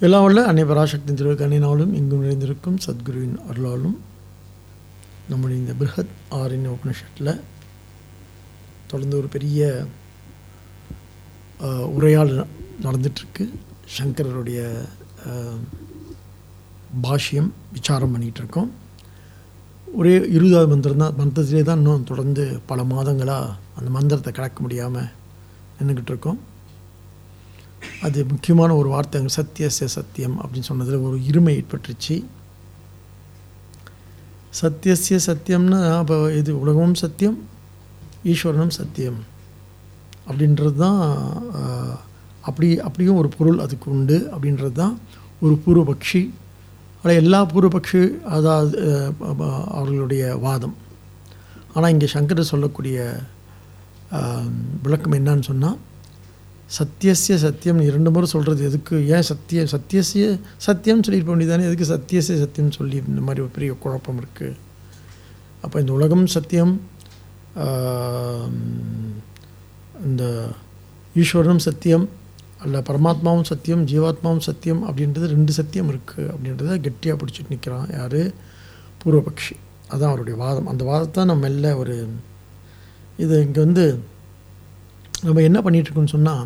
எல்லாம் வல்ல அன்னை பராசக்தி திருக்கண்ணினாலும் இங்கும் நிறைந்திருக்கும் சத்குருவின் அருளாலும் நம்முடைய இந்த பிருஹத் ஆரின் உபனிஷத்தில் தொடர்ந்து ஒரு பெரிய ஆஹ், உரையாடல் நடந்துட்டுருக்கு சங்கரருடைய ஆஹ், பாஷ்யம் விசாரம் பண்ணிகிட்டு இருக்கோம் ஒரே இருபதாவது மந்திரம் தான் மந்திரத்திலே தான் இன்னும் தொடர்ந்து பல மாதங்களாக அந்த மந்திரத்தை கடக்க முடியாமல் நின்றுக்கிட்டு இருக்கோம் அது முக்கியமான ஒரு வார்த்தை அங்கே சத்தியச சத்தியம் அப்படின்னு சொன்னதில் ஒரு இருமை ஏற்பட்டுருச்சு சத்தியசிய சத்தியம்னா அப்போ இது உலகமும் சத்தியம் ஈஸ்வரனும் சத்தியம் அப்படின்றது தான் ஆஹ், அப்படி அப்படியும் ஒரு பொருள் அதுக்கு உண்டு அப்படின்றது தான் ஒரு பூர்வபக்ஷி ஆனால் எல்லா பூர்வபக்ஷி அதாவது அஹ், அஹ், அவர்களுடைய வாதம் ஆனால் இங்கே சங்கரர் சொல்லக்கூடிய ஆஹ், விளக்கம் என்னன்னு சொன்னால் சத்தியசிய சத்தியம் இரண்டு முறை சொல்கிறது எதுக்கு ஏன் சத்திய சத்தியசிய சத்தியம் சொல்லிட்டு போக வேண்டியதானே எதுக்கு சத்தியசிய சத்தியம் சொல்லி இந்த மாதிரி ஒரு பெரிய குழப்பம் இருக்குது அப்போ இந்த உலகம் சத்தியம் ஆஹ், இந்த ஈஸ்வரனும் சத்தியம் அல்ல பரமாத்மாவும் சத்தியம் ஜீவாத்மாவும் சத்தியம் அப்படின்றது ரெண்டு சத்தியம் இருக்குது அப்படின்றத கெட்டியாக பிடிச்சிட்டு நிற்கிறான் யார் பூர்வபக்ஷி அதான் அவருடைய வாதம் அந்த வாதத்தை நம்ம மெல்ல ஒரு இது இங்கே வந்து நம்ம என்ன பண்ணிகிட்ருக்கோம்னு சொன்னால்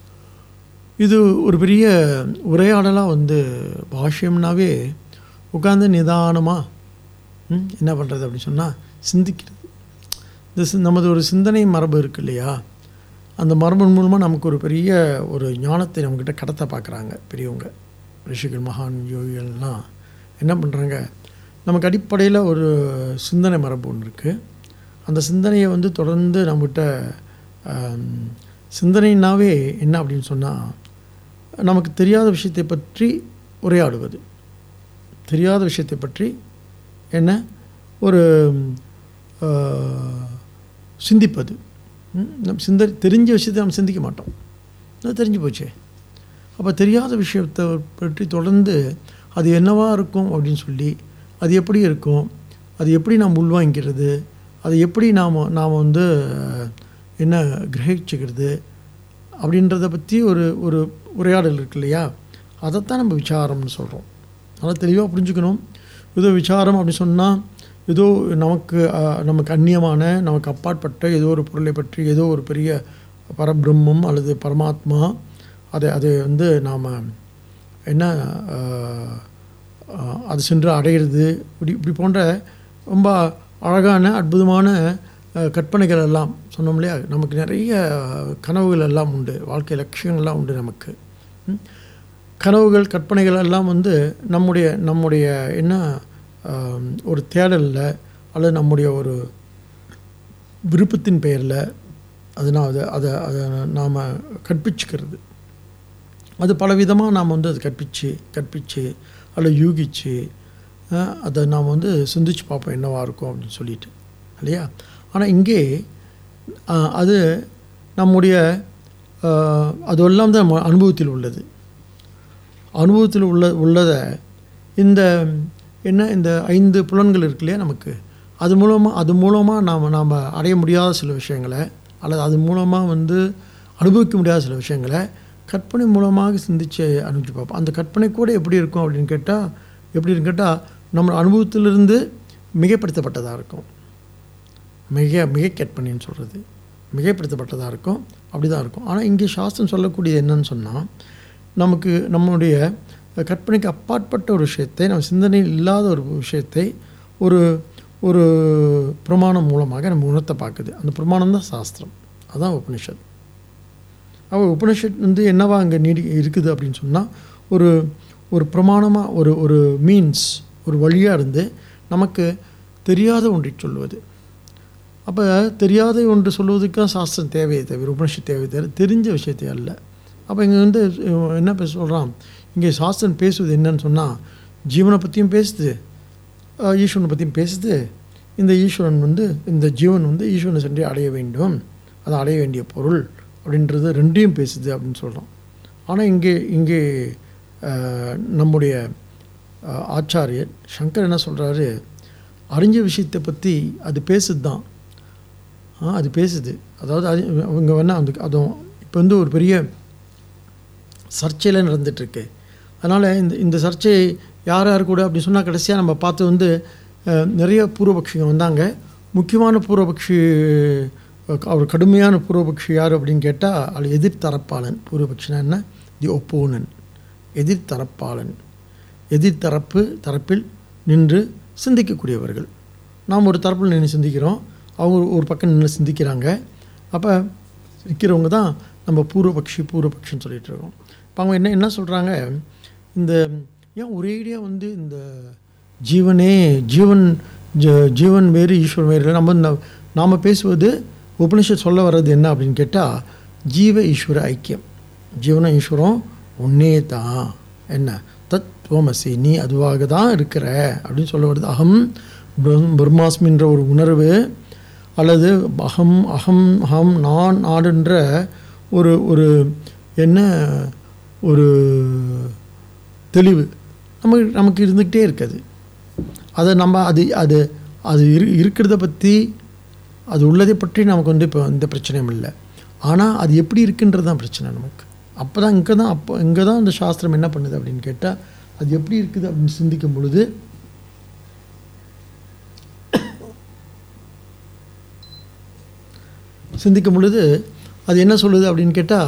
இது ஒரு பெரிய உரையாடலாக வந்து பாஷ்யம்னாவே உட்காந்து நிதானமாக ம், என்ன பண்ணுறது அப்படின்னு சொன்னால் சிந்திக்கிறது இந்த சி- நமது ஒரு சிந்தனை மரபு இருக்கு இல்லையா அந்த மரபின் மூலமாக நமக்கு ஒரு பெரிய ஒரு ஞானத்தை நம்மக்கிட்ட கடத்த பார்க்குறாங்க பெரியவங்க ரிஷிகள் மகான் யோகிகள்லாம் என்ன பண்ணுறாங்க நமக்கு அடிப்படையில் ஒரு சிந்தனை மரபு ஒன்று இருக்குது அந்த சிந்தனையை வந்து தொடர்ந்து நம்மகிட்ட ஆம், சிந்தனைனாவே என்ன அப்படின்னு சொன்னால் நமக்கு தெரியாத விஷயத்தை பற்றி உரையாடுவது தெரியாத விஷயத்தை பற்றி என்ன ஒரு ஆ, சிந்திப்பது ம், நம் சிந்த தெரிஞ்ச விஷயத்தை நம்ம சிந்திக்க மாட்டோம் அது தெரிஞ்சு போச்சே அப்போ தெரியாத விஷயத்தை பற்றி தொடர்ந்து அது என்னவா இருக்கும் அப்படின்னு சொல்லி அது எப்படி இருக்கும் அது எப்படி நாம் உள்வாங்கிக்கிறது அது எப்படி நாம் நாம் வந்து அஹ், என்ன கிரகிச்சுக்கிறது அப்படின்றத பற்றி ஒரு ஒரு உரையாடல் இருக்கு இல்லையா அதைத்தான் நம்ம விசாரம்னு சொல்கிறோம் நல்லா தெளிவாக புரிஞ்சுக்கணும் ஏதோ விசாரம் அப்படி சொன்னால் ஏதோ நமக்கு அஹ், நமக்கு அந்நியமான நமக்கு அப்பாற்பட்ட ஏதோ ஒரு பொருளை பற்றி ஏதோ ஒரு பெரிய பரபிரம்மம் அல்லது பரமாத்மா அதை அதை வந்து நாம் என்ன அஹ், அஹ், அது சென்று அடையிறது இப்படி இப்படி போன்ற ரொம்ப அழகான அற்புதமான அஹ், கற்பனைகள் எல்லாம் சொன்னோம் இல்லையா நமக்கு நிறைய கனவுகள் எல்லாம் உண்டு வாழ்க்கை லட்சியங்கள்லாம் உண்டு நமக்கு ம்? கனவுகள் கற்பனைகள் எல்லாம் வந்து நம்முடைய நம்முடைய என்ன ஆம், ஒரு தேடலில் அல்லது நம்முடைய ஒரு விருப்பத்தின் பெயரில் அது நான் அதை அதை அதை நாம் கற்பிச்சுக்கிறது அது பலவிதமாக நாம் வந்து அதை கற்பிச்சு கற்பிச்சு அல்லது யூகிச்சு அஹ், அதை நாம் வந்து சிந்திச்சு பார்ப்போம் என்னவா இருக்கும் அப்படின்னு சொல்லிட்டு இல்லையா ஆனால் இங்கே அஹ், அது நம்முடைய அஹ், அதெல்லாம் தான் நம்ம அனுபவத்தில் உள்ளது அனுபவத்தில் உள்ள உள்ளதை இந்த என்ன இந்த ஐந்து புலன்கள் இருக்கு இல்லையா நமக்கு அது மூலமாக அது மூலமாக நாம் நாம் அடைய முடியாத சில விஷயங்களை அல்லது அது மூலமாக வந்து அனுபவிக்க முடியாத சில விஷயங்களை கற்பனை மூலமாக சிந்திச்சு அனுப்பிச்சு பார்ப்போம் அந்த கற்பனை கூட எப்படி இருக்கும் அப்படின்னு கேட்டால் எப்படின்னு கேட்டால் நம்ம அனுபவத்திலிருந்து மிகைப்படுத்தப்பட்டதாக இருக்கும் மிக மிக கற்பனைன்னு சொல்கிறது மிகைப்படுத்தப்பட்டதாக இருக்கும் அப்படி தான் இருக்கும் ஆனால் இங்கே சாஸ்திரம் சொல்லக்கூடியது என்னன்னு சொன்னால் நமக்கு நம்முடைய கற்பனைக்கு அப்பாற்பட்ட ஒரு விஷயத்தை நம்ம சிந்தனையில் இல்லாத ஒரு விஷயத்தை ஒரு ஒரு பிரமாணம் மூலமாக நம்ம உணர்த்த பார்க்குது அந்த பிரமாணம் தான் சாஸ்திரம் அதான் உபனிஷத் அவள் உபனிஷத் வந்து என்னவா அங்கே நீடி இருக்குது அப்படின்னு சொன்னால் ஒரு ஒரு பிரமாணமாக ஒரு ஒரு மீன்ஸ் ஒரு வழியாக இருந்து நமக்கு தெரியாத ஒன்றை சொல்வது அப்போ தெரியாத ஒன்று சொல்வதற்கு தான் சாஸ்திரம் தேவையை தவிர உபனிஷத் தேவை தவிர தெரிஞ்ச விஷயத்தை அல்ல அப்போ இங்கே வந்து அஹ், என்ன பேச சொல்கிறான் இங்கே சாஸ்திரம் பேசுவது என்னன்னு சொன்னால் ஜீவனை பற்றியும் பேசுது அஹ், ஈஸ்வரனை பற்றியும் பேசுது இந்த ஈஸ்வரன் வந்து இந்த ஜீவன் வந்து ஈஸ்வரனை சென்று அடைய வேண்டும் அதை அடைய வேண்டிய பொருள் அப்படின்றது ரெண்டையும் பேசுது அப்படின்னு சொல்கிறோம் ஆனால் இங்கே இங்கே அஹ், நம்முடைய அஹ், ஆச்சாரியர் சங்கர் என்ன சொல்கிறாரு அறிஞ்ச விஷயத்தை பற்றி அது பேசுது தான் ஆ அது பேசுது அதாவது அது அவங்க வேணால் அந்த அதுவும் இப்போ வந்து ஒரு பெரிய சர்ச்சையில் நடந்துகிட்ருக்கு அதனால் இந்த இந்த சர்ச்சை யார் யார் கூட அப்படின்னு சொன்னால் கடைசியாக நம்ம பார்த்து வந்து அஹ், நிறைய பூர்வபக்ஷிங்க வந்தாங்க முக்கியமான பூர்வபக்ஷி அஹ், அவர் கடுமையான பூர்வபக்ஷி யார் அப்படின்னு கேட்டால் அது எதிர்த்தரப்பாளன் பூர்வபக்ஷினா என்ன தி ஒப்போனன் எதிர்த்தரப்பாளன் எதிர்த்தரப்பு தரப்பில் நின்று சிந்திக்கக்கூடியவர்கள் நாம் ஒரு தரப்பில் நின்று சிந்திக்கிறோம் அவங்க ஒரு பக்கம் நின்று சிந்திக்கிறாங்க அப்போ நிற்கிறவங்க தான் நம்ம பூர்வபக்ஷி பூர்வபக்ஷின்னு சொல்லிட்டு இருக்கோம் இப்போ அவங்க என்ன என்ன சொல்கிறாங்க இந்த ஏன் ஒரேடியாக வந்து இந்த ஜீவனே ஜீவன் ஜ- ஜீவன் வேறு ஈஸ்வரன் வேறு இல்லை. நம்ம இந்த நாம் பேசுவது உபனிஷத் சொல்ல வர்றது என்ன அப்படின்னு கேட்டால் ஜீவ ஈஸ்வர ஐக்கியம் ஜீவனும் ஈஸ்வரம் ஒன்னே தான் என்ன தத் துவமசி நீ அதுவாக தான் இருக்கிற அப்படின்னு சொல்ல வருது அகம் பிரம்- பிரம்மாஸ்மின்ற ஒரு உணர்வு அல்லது அகம் அகம் அகம் நான் நாடுன்ற ஒரு ஒரு என்ன ஒரு தெளிவு நமக்கு நமக்கு இருந்துக்கிட்டே இருக்குது அதை நம்ம அது அது அது இரு இருக்கிறத பற்றி அது உள்ளதை பற்றி நமக்கு வந்து இப்போ எந்த பிரச்சனையும் இல்லை ஆனால் அது எப்படி இருக்குன்றது தான் பிரச்சனை நமக்கு அப்போ தான் இங்கே தான் அப்போ இங்கே தான் அந்த சாஸ்திரம் என்ன பண்ணுது அப்படின்னு கேட்டால் அது எப்படி இருக்குது அப்படின்னு சிந்திக்கும் பொழுது சிந்திக்கும் பொழுது அது என்ன சொல்லுது அப்படின்னு கேட்டால்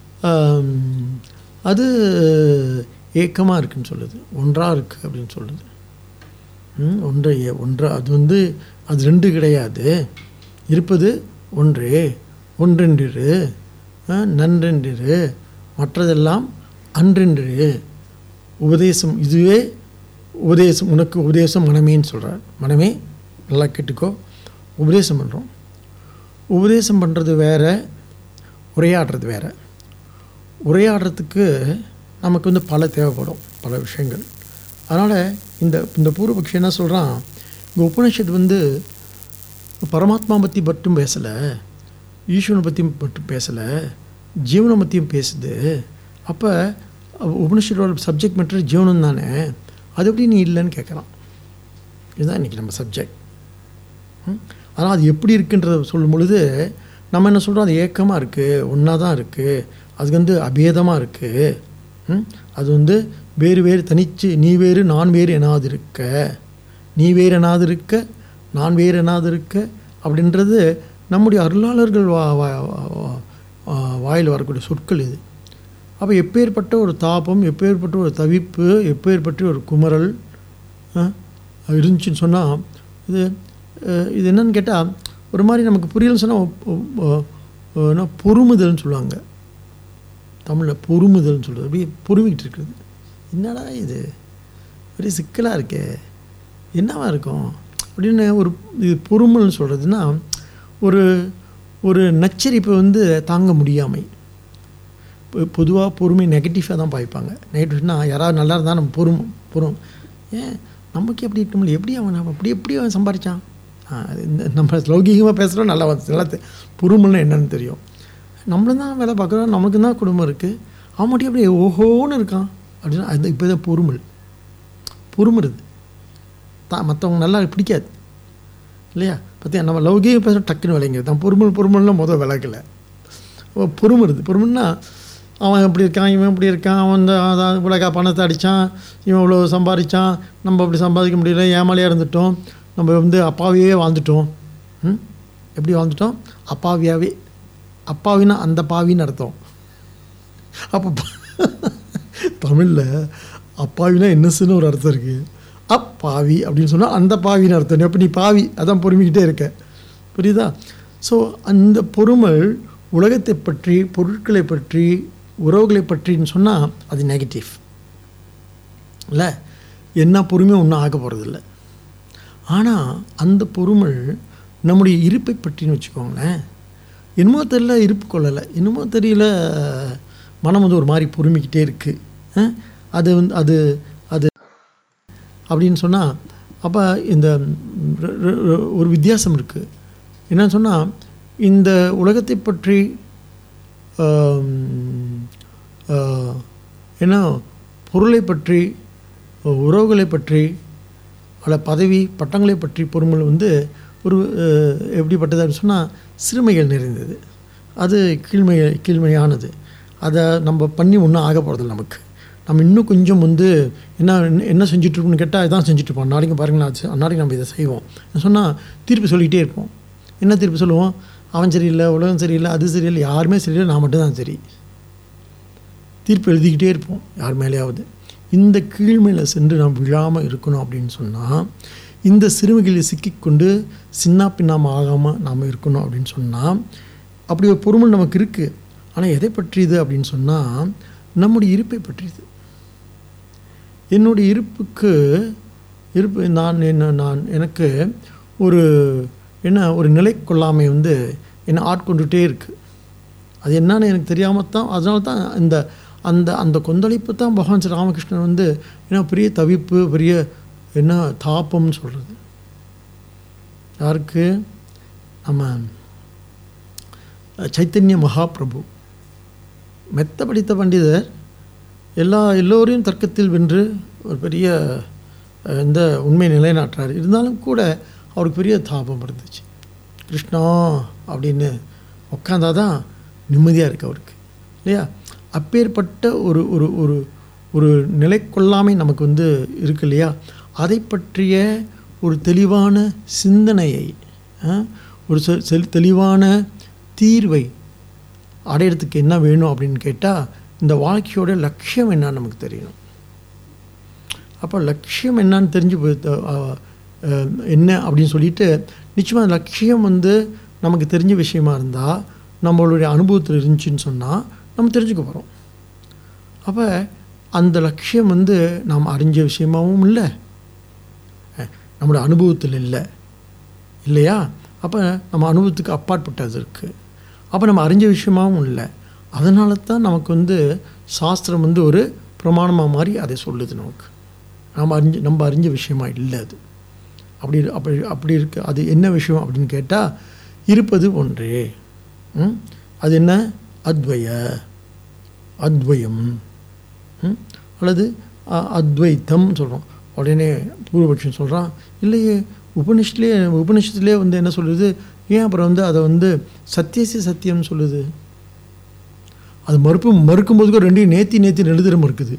அது ஏக்கமாக இருக்குன்னு சொல்லுது ஒன்றாக இருக்குது அப்படின்னு சொல்லுது ம், ஒன்றை ஒன்றா அது வந்து அது ரெண்டு கிடையாது இருப்பது ஒன்றே ஒன்றென்றிரு ஆ, நன்றென்றிரு மற்றதெல்லாம் அன்றென்றிரு உபதேசம் இதுவே உபதேசம் உனக்கு உபதேசம் மனமேன்னு சொல்கிறார் மனமே நல்லா கேட்டுக்கோ உபதேசம் பண்ணுறோம் உபதேசம் பண்ணுறது வேற உரையாடுறது வேற உரையாடுறதுக்கு நமக்கு வந்து பல தேவைப்படும் பல விஷயங்கள் அதனால் இந்த இந்த பூர்வபக்ஷி என்ன சொல்கிறான் இந்த உபனிஷத் வந்து பரமாத்மா பற்றி மட்டும் பேசலை ஈஸ்வரனை பற்றி மட்டும் பேசலை ஜீவனை பற்றியும் பேசுது அப்போ உபனிஷத்தோட சப்ஜெக்ட் மேட்டர் ஜீவனம் தானே அது எப்படி நீ இல்லைன்னு கேட்குறான் இதுதான் இன்றைக்கி நம்ம சப்ஜெக்ட் ஆனால் அது எப்படி இருக்குன்றத சொல்லும் பொழுது நம்ம என்ன சொல்கிறோம் அது ஏக்கமாக இருக்குது ஒன்றா தான் இருக்குது அது வந்து அபேதமாக இருக்குது அது வந்து வேறு வேறு தனிச்சு நீ வேறு நான் வேறு எனாது இருக்க நீ வேறு எனாது இருக்க நான் வேறு எனாது இருக்க அப்படின்றது நம்முடைய அருளாளர்கள் வா வா- வா- வா- வாயில் வரக்கூடிய சொற்கள் இது அப்போ எப்பேற்பட்ட ஒரு தாபம் எப்பேற்பட்ட ஒரு தவிப்பு எப்பேற்பட்ட ஒரு குமரல் ஆ, இருந்துச்சுன்னு சொன்னால் இது அஹ், இது என்னன்னு கேட்டால் ஒரு மாதிரி நமக்கு புரியலன்னு சொன்னால் என்ன பொறுமுதல்னு சொல்லுவாங்க தமிழில் பொறுமுதல்னு சொல்கிறது அப்படியே பொறுமிக்கிட்டு இருக்கிறது என்னடா இது பெரிய சிக்கலாக இருக்கே என்னவா இருக்கும் அப்படின்னு ஒரு இது பொறுமல்னு சொல்கிறதுனா ஒரு ஒரு நச்சரிப்பை வந்து தாங்க முடியாமை பொதுவாக பொறுமை நெகட்டிவாக தான் பாய்ப்பாங்க நெகட்டிவ்னா யாராவது நல்லா இருந்தால் நம்ம பொறுமை பொறும் ஏன் நமக்கு எப்படி இருக்க முடியல எப்படி அவன் அப்படி எப்படி அவன் சம்பாரிச்சான் ஆ, அது இந்த நம்ம லௌகீகமாக பேசுகிறோம் நல்லா வந்து நல்லா தெ- பொறுமைன்னா என்னன்னு தெரியும் நம்மளும் தான் வேலை பார்க்குறோம் நமக்கு தான் குடும்பம் இருக்குது அவன் மட்டும் அப்படியே ஓஹோன்னு இருக்கான் அப்படின்னா அது இப்போ தான் பொறுமல் பொறுமுறது தான் மற்றவங்க நல்லா பிடிக்காது இல்லையா பார்த்தியா நம்ம லௌகீக பேச டக்குன்னு விளைங்கிறது தான் பொறுமல் பொறுமல்னா முதல் விளக்கலை பொறுமுறது பொறுமல்னா அவன் இப்படி இருக்கான் இவன் இப்படி இருக்கான் அவன் இந்த அதான் இவ்வளோ பணத்தை அடித்தான் இவன் இவ்வளோ சம்பாதிச்சான் நம்ம அப்படி சம்பாதிக்க முடியல ஏமாலியாக இருந்துட்டோம் நம்ம வந்து அப்பாவியே வாழ்ந்துட்டோம் ம்? எப்படி வாழ்ந்துட்டோம் அப்பாவியாவே அப்பாவினா அந்த பாவின்னு அர்த்தம் அப்போ தமிழில் அப்பாவினா என்னசுன்னு ஒரு அர்த்தம் இருக்குது அப்பாவி அப்படின்னு சொன்னால் அந்த பாவின்னு அர்த்தம் அப்போ நீ பாவி அதான் பொறுமிக்கிட்டே இருக்க புரியுதா ஸோ அந்த பொறுமல் உலகத்தை பற்றி பொருட்களை பற்றி உறவுகளை பற்றின்னு சொன்னால் அது நெகட்டிவ் இல்லை என்ன பொறுமையும் ஒன்றும் ஆக போகிறதில்ல ஆனால் அந்த பொறுமல் நம்முடைய இருப்பை பற்றின்னு வச்சுக்கோங்களேன் என்னமோ தெரியல இருப்பு கொள்ளலை என்னமோ தெரியல மனம் வந்து ஒரு மாதிரி பொறுமிக்கிட்டே இருக்குது அது வந்து அது அது அப்படின்னு சொன்னால் அப்போ இந்த ர- ர- ர- ஒரு வித்தியாசம் இருக்குது என்னன்னு சொன்னால் இந்த உலகத்தை பற்றி ஆம், ஆ, என்ன பொருளை பற்றி உறவுகளை பற்றி அல்ல பதவி பட்டங்களை பற்றி பொறுமல் வந்து ஒரு அஹ், எப்படிப்பட்டது அப்படின்னு சொன்னால் சிறுமைகள் நிறைந்தது அது கீழ்மை கீழ்மையானது அதை நம்ம பண்ணி ஒன்றும் ஆக போகிறதில்ல நமக்கு நம்ம இன்னும் கொஞ்சம் வந்து என்ன என்ன செஞ்சுட்ருக்கோம்னு கேட்டால் இதான் செஞ்சுட்ருப்போம் நாளைக்கு பாருங்களேன் அது நாளைக்கு நம்ம இதை செய்வோம் சொன்னால் தீர்ப்பு சொல்லிக்கிட்டே இருப்போம் என்ன தீர்ப்பு சொல்லுவோம் அவன் சரியில்லை உலகம் சரியில்லை அது சரியில்லை யாருமே சரியில்லை நான் மட்டும்தான் சரி தீர்ப்பு எழுதிக்கிட்டே இருப்போம் யார் மேலேயாவது இந்த கீழ்மையில் சென்று நாம் விழாமல் இருக்கணும் அப்படின்னு சொன்னால் இந்த சிறுமிகளில் சிக்கிக்கொண்டு சின்ன பின்னாமல் ஆகாமல் நாம் இருக்கணும் அப்படின்னு சொன்னால் அப்படி ஒரு பொறுமல் நமக்கு இருக்குது ஆனால் எதை பற்றியது அப்படின்னு சொன்னால் நம்முடைய இருப்பை பற்றியது என்னுடைய இருப்புக்கு இருப்பு நான் என்ன நான் எனக்கு ஒரு என்ன ஒரு நிலை கொள்ளாமை வந்து என்னை ஆட்கொண்டுகிட்டே இருக்குது அது என்னன்னு எனக்கு தெரியாமல் தான் அதனால தான் இந்த அந்த அந்த கொந்தளிப்பு தான் பகவான் ஸ்ரீ ராமகிருஷ்ணன் வந்து என்ன பெரிய தவிப்பு பெரிய என்ன தாபம்னு சொல்கிறது யாருக்கு நம்ம சைத்தன்ய மகாபிரபு மெத்த படித்த பண்டிதர் எல்லா எல்லோரையும் தர்க்கத்தில் வென்று ஒரு பெரிய அஹ், இந்த உண்மை நிலைநாட்டுறார் இருந்தாலும் கூட அவருக்கு பெரிய தாபம் இருந்துச்சு கிருஷ்ணா அப்படின்னு உட்காந்தாதான் நிம்மதியாக இருக்கு அவருக்கு இல்லையா அப்பேற்பட்ட ஒரு ஒரு ஒரு ஒரு நிலை கொள்ளாமை நமக்கு வந்து இருக்கு இல்லையா அதை பற்றிய ஒரு தெளிவான சிந்தனையை ஆ, ஒரு செ- செல் தெளிவான தீர்வை அடையிறதுக்கு என்ன வேணும் அப்படின்னு கேட்டால் இந்த வாழ்க்கையோட லட்சியம் என்னன்னு நமக்கு தெரியணும் அப்போ லட்சியம் என்னன்னு தெரிஞ்சு போய் த- ஆ, அஹ், என்ன அப்படின்னு சொல்லிட்டு நிச்சயமாக லட்சியம் வந்து நமக்கு தெரிஞ்ச விஷயமா இருந்தால் நம்மளுடைய அனுபவத்தில் இருந்துச்சுன்னு சொன்னால் நம்ம தெரிஞ்சுக்க போகிறோம் அப்போ அந்த லட்சியம் வந்து நாம் அறிஞ்ச விஷயமாகவும் இல்லை அஹ், நம்மளோட அனுபவத்தில் இல்லை இல்லையா அப்போ நம்ம அனுபவத்துக்கு அப்பாற்பட்டது இருக்குது அப்போ நம்ம அறிஞ்ச விஷயமாகவும் இல்லை அதனால தான் நமக்கு வந்து சாஸ்திரம் வந்து ஒரு பிரமாணமாக மாதிரி அதை சொல்லுது நமக்கு நாம் அறிஞ்ச நம்ம அறிஞ்ச விஷயமா இல்லை அது அப்படி அப்படி அப்படி இருக்கு அது என்ன விஷயம் அப்படின்னு கேட்டால் இருப்பது ஒன்றே ம்? அது என்ன அத்வய அத்வயம் ம்? அல்லது அ- அத்வைத்தம் சொல்கிறோம் உடனே பூர்வபக்ஷம் சொல்கிறான் இல்லையே உபனிஷத்துலேயே உபனிஷத்துலேயே வந்து என்ன சொல்லுது ஏன் அப்புறம் வந்து அதை வந்து சத்தியசி சத்தியம் சொல்லுது அது மறுப்பு மறுக்கும்போது கூட ரெண்டையும் நேத்தி நேத்தி எழுதுற மறுக்குது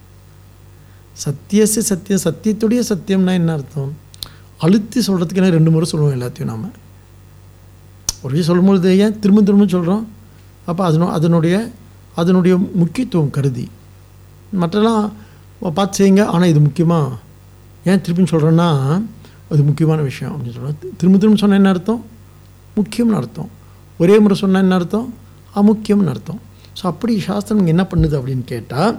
சத்தியசி சத்தியம் சத்தியத்துடைய சத்தியம்னா என்ன அர்த்தம் அழுத்தி சொல்கிறதுக்கு என்ன ரெண்டு முறை சொல்லுவோம் எல்லாத்தையும் நாம் ஒரு விஷயம் சொல்லும்பொழுது ஏன் திரும்ப திரும்ப சொல்கிறோம் அப்போ அதனோ அதனுடைய அதனுடைய முக்கியத்துவம் கருதி மற்றெல்லாம் பார்த்து செய்யுங்க ஆனால் இது முக்கியமாக ஏன் திருப்பின்னு சொல்கிறேன்னா அது முக்கியமான விஷயம் அப்படின்னு சொல்கிறேன் திரும்ப திரும்ப சொன்னால் என்ன அர்த்தம் முக்கியம்னு அர்த்தம் ஒரே முறை சொன்னால் என்ன அர்த்தம் அமுக்கியம்னு அர்த்தம் ஸோ அப்படி சாஸ்திரம் இங்க என்ன பண்ணுது அப்படின்னு கேட்டால்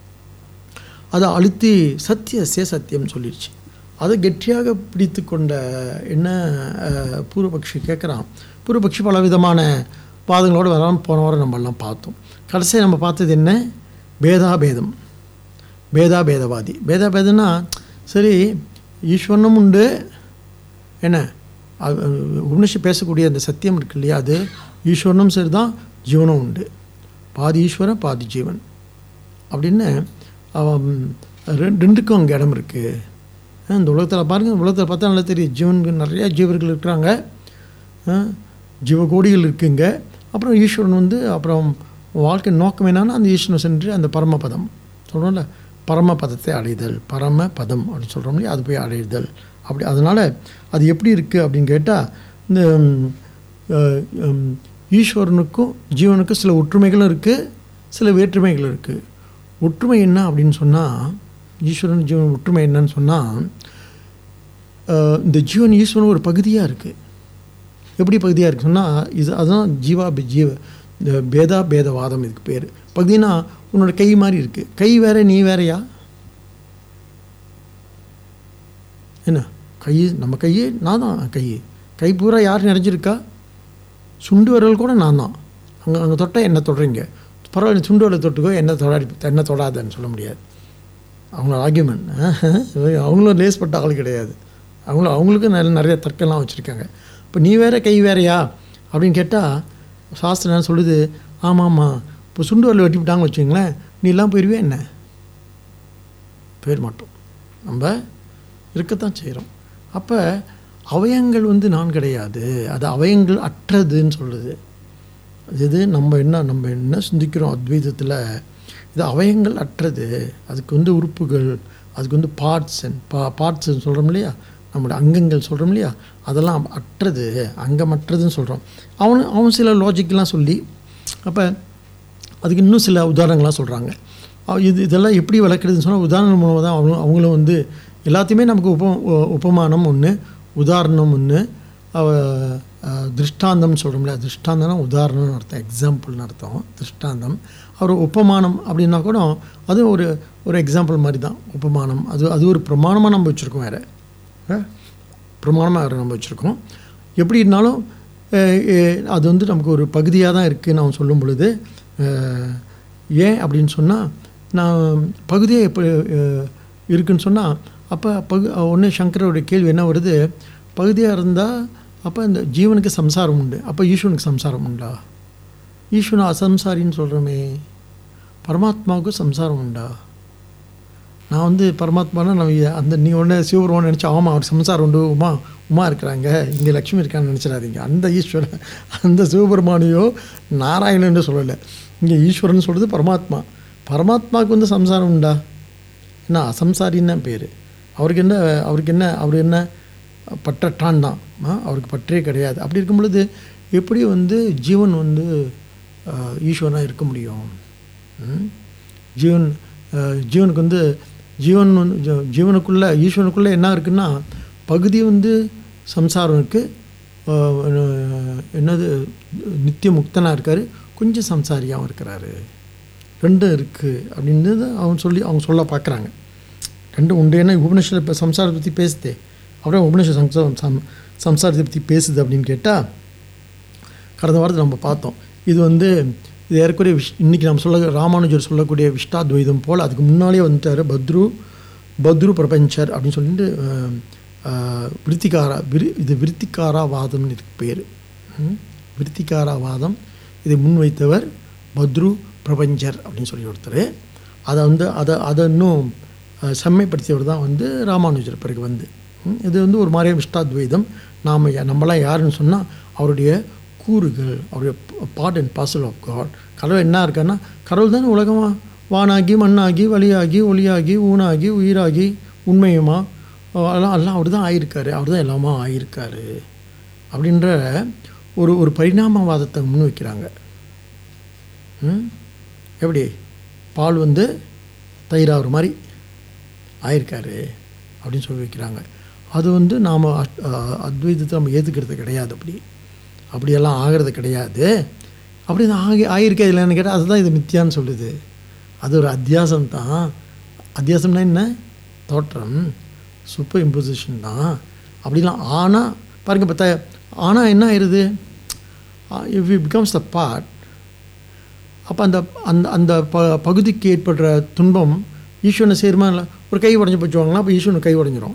அதை அழுத்தி சத்தியசிய சத்தியம் சொல்லிடுச்சு அதை கெட்டியாக பிடித்து கொண்ட என்ன அஹ், பூர்வபக்ஷி கேட்குறான் பூர்வபக்ஷி பல விதமான வாதங்களோடு வராமல் போன வாரம் நம்ம எல்லாம் பார்த்தோம் கடைசியாக நம்ம பார்த்தது என்ன பேதாபேதம் பேதாபேதவாதி பேதாபேதம்னா சரி ஈஸ்வரனும் உண்டு என்ன அது, உபனிஷ பேசக்கூடிய அந்த சத்தியம் இருக்கு இல்லையா அது ஈஸ்வரனும் சரி தான் ஜீவனும் உண்டு பாதி ஈஸ்வரன் பாதி ஜீவன் அப்படின்னு அவன் ரெண்டு ரெண்டுக்கும் அங்கே இடம் இருக்குது இந்த உலகத்தில் பாருங்கள் உலகத்தில் பார்த்தா நல்லா தெரியும் ஜீவனுக்கு நிறையா ஜீவர்கள் இருக்கிறாங்க ஆ, ஜீவகோடிகள் இருக்குங்க அப்புறம் ஈஸ்வரன் வந்து அப்புறம் வாழ்க்கை நோக்கம் என்னன்னா அந்த ஈஸ்வரன் சென்று அந்த பரமபதம் சொல்கிறோம்ல பரமபதத்தை அடைதல் பரம பதம் அப்படின்னு சொல்கிறோம் இல்லையா அது போய் அடைதல் அப்படி அதனால் அது எப்படி இருக்குது அப்படின்னு கேட்டால் இந்த ம், அஹ், ம், ஈஸ்வரனுக்கும் ஜீவனுக்கும் சில ஒற்றுமைகளும் இருக்குது சில வேற்றுமைகள் இருக்குது ஒற்றுமை என்ன அப்படின்னு சொன்னால் ஈஸ்வரன் ஜீவன் ஒற்றுமை என்னன்னு சொன்னால் இந்த ஜீவன் ஈஸ்வரன் ஒரு பகுதியாக இருக்குது எப்படி பகுதியாக இருக்கு சொன்னால் இது அதுதான் ஜீவா பி- ஜீவ இந்த பேதா பேதவாதம் இதுக்கு பேர் பகுதினா உன்னோட கை மாதிரி இருக்குது கை வேற நீ வேறயா என்ன கை நம்ம கையே நான் தான் கை கை பூரா யார் நிறைஞ்சிருக்கா சுண்டு விரல் கூட நான் தான் அங்கே அங்கே தொட்டால் என்ன தொடுறீங்க பரவாயில்ல சுண்டு விரலை தொட்டுக்கோ என்ன தொடாடி என்ன தொடாதன்னு சொல்ல முடியாது அவங்களோட ஆர்கியூமெண்ட் அவங்களும் லேஸ்பட்ட ஆள் கிடையாது அவங்களும் அவங்களுக்கும் நல்ல நிறைய தர்க்கம்லாம் வச்சுருக்காங்க இப்போ நீ வேற கை வேறயா அப்படின்னு கேட்டால் சாஸ்திரம் என்ன சொல்லுது ஆமாம் ஆமாம் இப்போ சுண்டு வரல வெட்டி விட்டாங்கன்னு வச்சுங்களேன் நீ எல்லாம் போயிடுவே என்ன போயிட மாட்டோம் நம்ம இருக்கத்தான் செய்கிறோம் அப்போ அவயங்கள் வந்து நான் கிடையாது அது அவயங்கள் அற்றதுன்னு சொல்லுது இது நம்ம என்ன நம்ம என்ன சிந்திக்கிறோம் அத்வைதத்தில் இது அவயங்கள் அற்றது அதுக்கு வந்து உறுப்புகள் அதுக்கு வந்து பார்ட்ஸ் பா பார்ட்ஸ் சொல்கிறோம் இல்லையா நம்மளோட அங்கங்கள் சொல்கிறோம் இல்லையா அதெல்லாம் அற்றது அங்கமற்றதுன்னு சொல்கிறோம் அவன் அவன் சில லாஜிக்லாம் சொல்லி அப்போ அதுக்கு இன்னும் சில உதாரணங்கள்லாம் சொல்கிறாங்க இது இதெல்லாம் எப்படி விளக்குறதுன்னு சொன்னால் உதாரணம் மூலமாக தான் அவங்க அவங்களும் வந்து எல்லாத்தையுமே நமக்கு உப உ- உபமானம் ஒன்று உதாரணம் ஒன்று திருஷ்டாந்தம்னு சொல்கிறோம்ல திருஷ்டாந்தம்னா உதாரணம்னு அர்த்தம் எக்ஸாம்பிள்னு அர்த்தம் திருஷ்டாந்தம் அவர் உபமானம் அப்படின்னா கூட அதுவும் ஒரு ஒரு எக்ஸாம்பிள் மாதிரி தான் உபமானம் அது அது ஒரு பிரமாணமாக நம்ம வச்சுருக்கோம் வேறு பிரமாணமாக வேறு நம்ம வச்சுருக்கோம் எப்படி இருந்தாலும் அஹ், அஹ், அது வந்து நமக்கு ஒரு பகுதியாக தான் இருக்குதுன்னு அவன் சொல்லும் பொழுது அஹ், ஏன் அப்படின்னு சொன்னால் நான் பகுதியாக இப்போ அஹ், இருக்குன்னு சொன்னால் அப்போ பகு ஒன்று சங்கரோடைய கேள்வி என்ன வருது பகுதியாக இருந்தால் அப்போ இந்த ஜீவனுக்கு சம்சாரம் உண்டு அப்போ ஈஸ்வனுக்கு சம்சாரம் உண்டா ஈஸ்வரன் அசம்சாரின்னு சொல்கிறோமே பரமாத்மாவுக்கு சம்சாரம் உண்டா நான் வந்து பரமாத்மானா நம்ம அந்த நீ ஒன்று சிவபெருமான் நினச்சா ஆமாம் அவர் சம்சாரம் உண்டு உமா உமா இருக்கிறாங்க இங்கே லக்ஷ்மி இருக்கான்னு நினச்சிடாதீங்க அந்த ஈஸ்வரன் அந்த சிவபெருமானையோ நாராயணன்னு சொல்லலை இங்கே ஈஸ்வரன் சொல்கிறது பரமாத்மா பரமாத்மாவுக்கு வந்து சம்சாரம் உண்டா என்ன அசம்சாரின்னு தான் பேர் அவருக்கு என்ன அவருக்கு என்ன அவர் என்ன பற்றட்டான் தான் ஆ, அவருக்கு பற்றே கிடையாது அப்படி இருக்கும் பொழுது எப்படி வந்து ஜீவன் வந்து ஈஸ்வரனாக இருக்க முடியும் ம்? ஜீவன் அஹ், ஜீவனுக்கு வந்து ஜீவன் வந்து ஜீ- ஜீவனுக்குள்ள ஈஸ்வரனுக்குள்ளே என்ன இருக்குன்னா பகுதி வந்து சம்சாரம் இருக்குது என்னது நித்திய முக்தனாக இருக்கார் கொஞ்சம் சம்சாரியாகவும் இருக்கிறாரு ரெண்டும் இருக்குது அப்படின்றது அவன் சொல்லி அவங்க சொல்ல பார்க்குறாங்க ரெண்டும் உண்டு ஏன்னா உபனிஷத்தில் இப்போ சம்சாரத்தை பற்றி பேசுதே அப்புறம் உபனிஷ சம்சாரம் சம் சம்சாரத்தை பற்றி பேசுது அப்படின்னு கேட்டால் கடந்த வாரத்தில் நம்ம பார்த்தோம் இது வந்து இது ஏறக்குறைய விஷ் இன்றைக்கி நம்ம சொல்ல ராமானுஜர் சொல்லக்கூடிய விஷ்டாத்வைதம் போல் அதுக்கு முன்னாலே வந்துட்டார் பத்ரு பத்ரு பிரபஞ்சர் அப்படின்னு சொல்லிட்டு அஹ், அஹ், விருத்திகாரா விரு இது விருத்திகாராவாதம்னு இதுக்கு பேர் விருத்திகாராவாதம் இதை முன்வைத்தவர் பத்ரு பிரபஞ்சர் அப்படின்னு சொல்லி ஒருத்தர் அதை வந்து அதை அதை இன்னும் அஹ், செம்மைப்படுத்தியவர் தான் வந்து ராமானுஜர் பிறகு வந்து ம், இது வந்து ஒரு மாதிரியான விஷ்டாத்வைதம் நாம் நம்மளாம் யாருன்னு சொன்னால் அவருடைய கூறுகள் அவருடைய part and parcel of God கடவுள் என்ன இருக்கான்னா கடவுள் தானே உலகமா வானாகி மண்ணாகி வழியாகி ஒளியாகி ஊனாகி உயிராகி உண்மையுமா எல்லாம் எல்லாம் அவர் தான் ஆயிருக்காரு அவர் தான் எல்லாமா ஆயிருக்காரு அப்படின்ற ஒரு ஒரு பரிணாமவாதத்தை முன் வைக்கிறாங்க ம்? எப்படி பால் வந்து தயிராகிற மாதிரி ஆயிருக்காரு அப்படின்னு சொல்லி வைக்கிறாங்க அது வந்து நாம் அத்வைதத்தை நம்ம ஏற்றுக்கிறது கிடையாது அப்படி அப்படியெல்லாம் ஆகிறது கிடையாது அப்படி தான் ஆகி ஆகியிருக்கே இல்லைன்னு கேட்டால் அதுதான் இது மித்தியான்னு சொல்லுது அது ஒரு அத்தியாசம் தான் அத்தியாசம்னா என்ன தோற்றம் சூப்பர் இம்போசிஷன் தான் அப்படிலாம் ஆனால் பாருங்க பார்த்தா ஆனால் என்ன ஆயிடுது if you becomes the part அப்போ அந்த அந்த அந்த ப பகுதிக்கு ஏற்படுற துன்பம் ஈஸ்வரனை சேருமா இல்லை ஒரு கை உடஞ்சி போச்சுவாங்களா அப்போ ஈஸ்வரன் கை உடஞ்சிரும்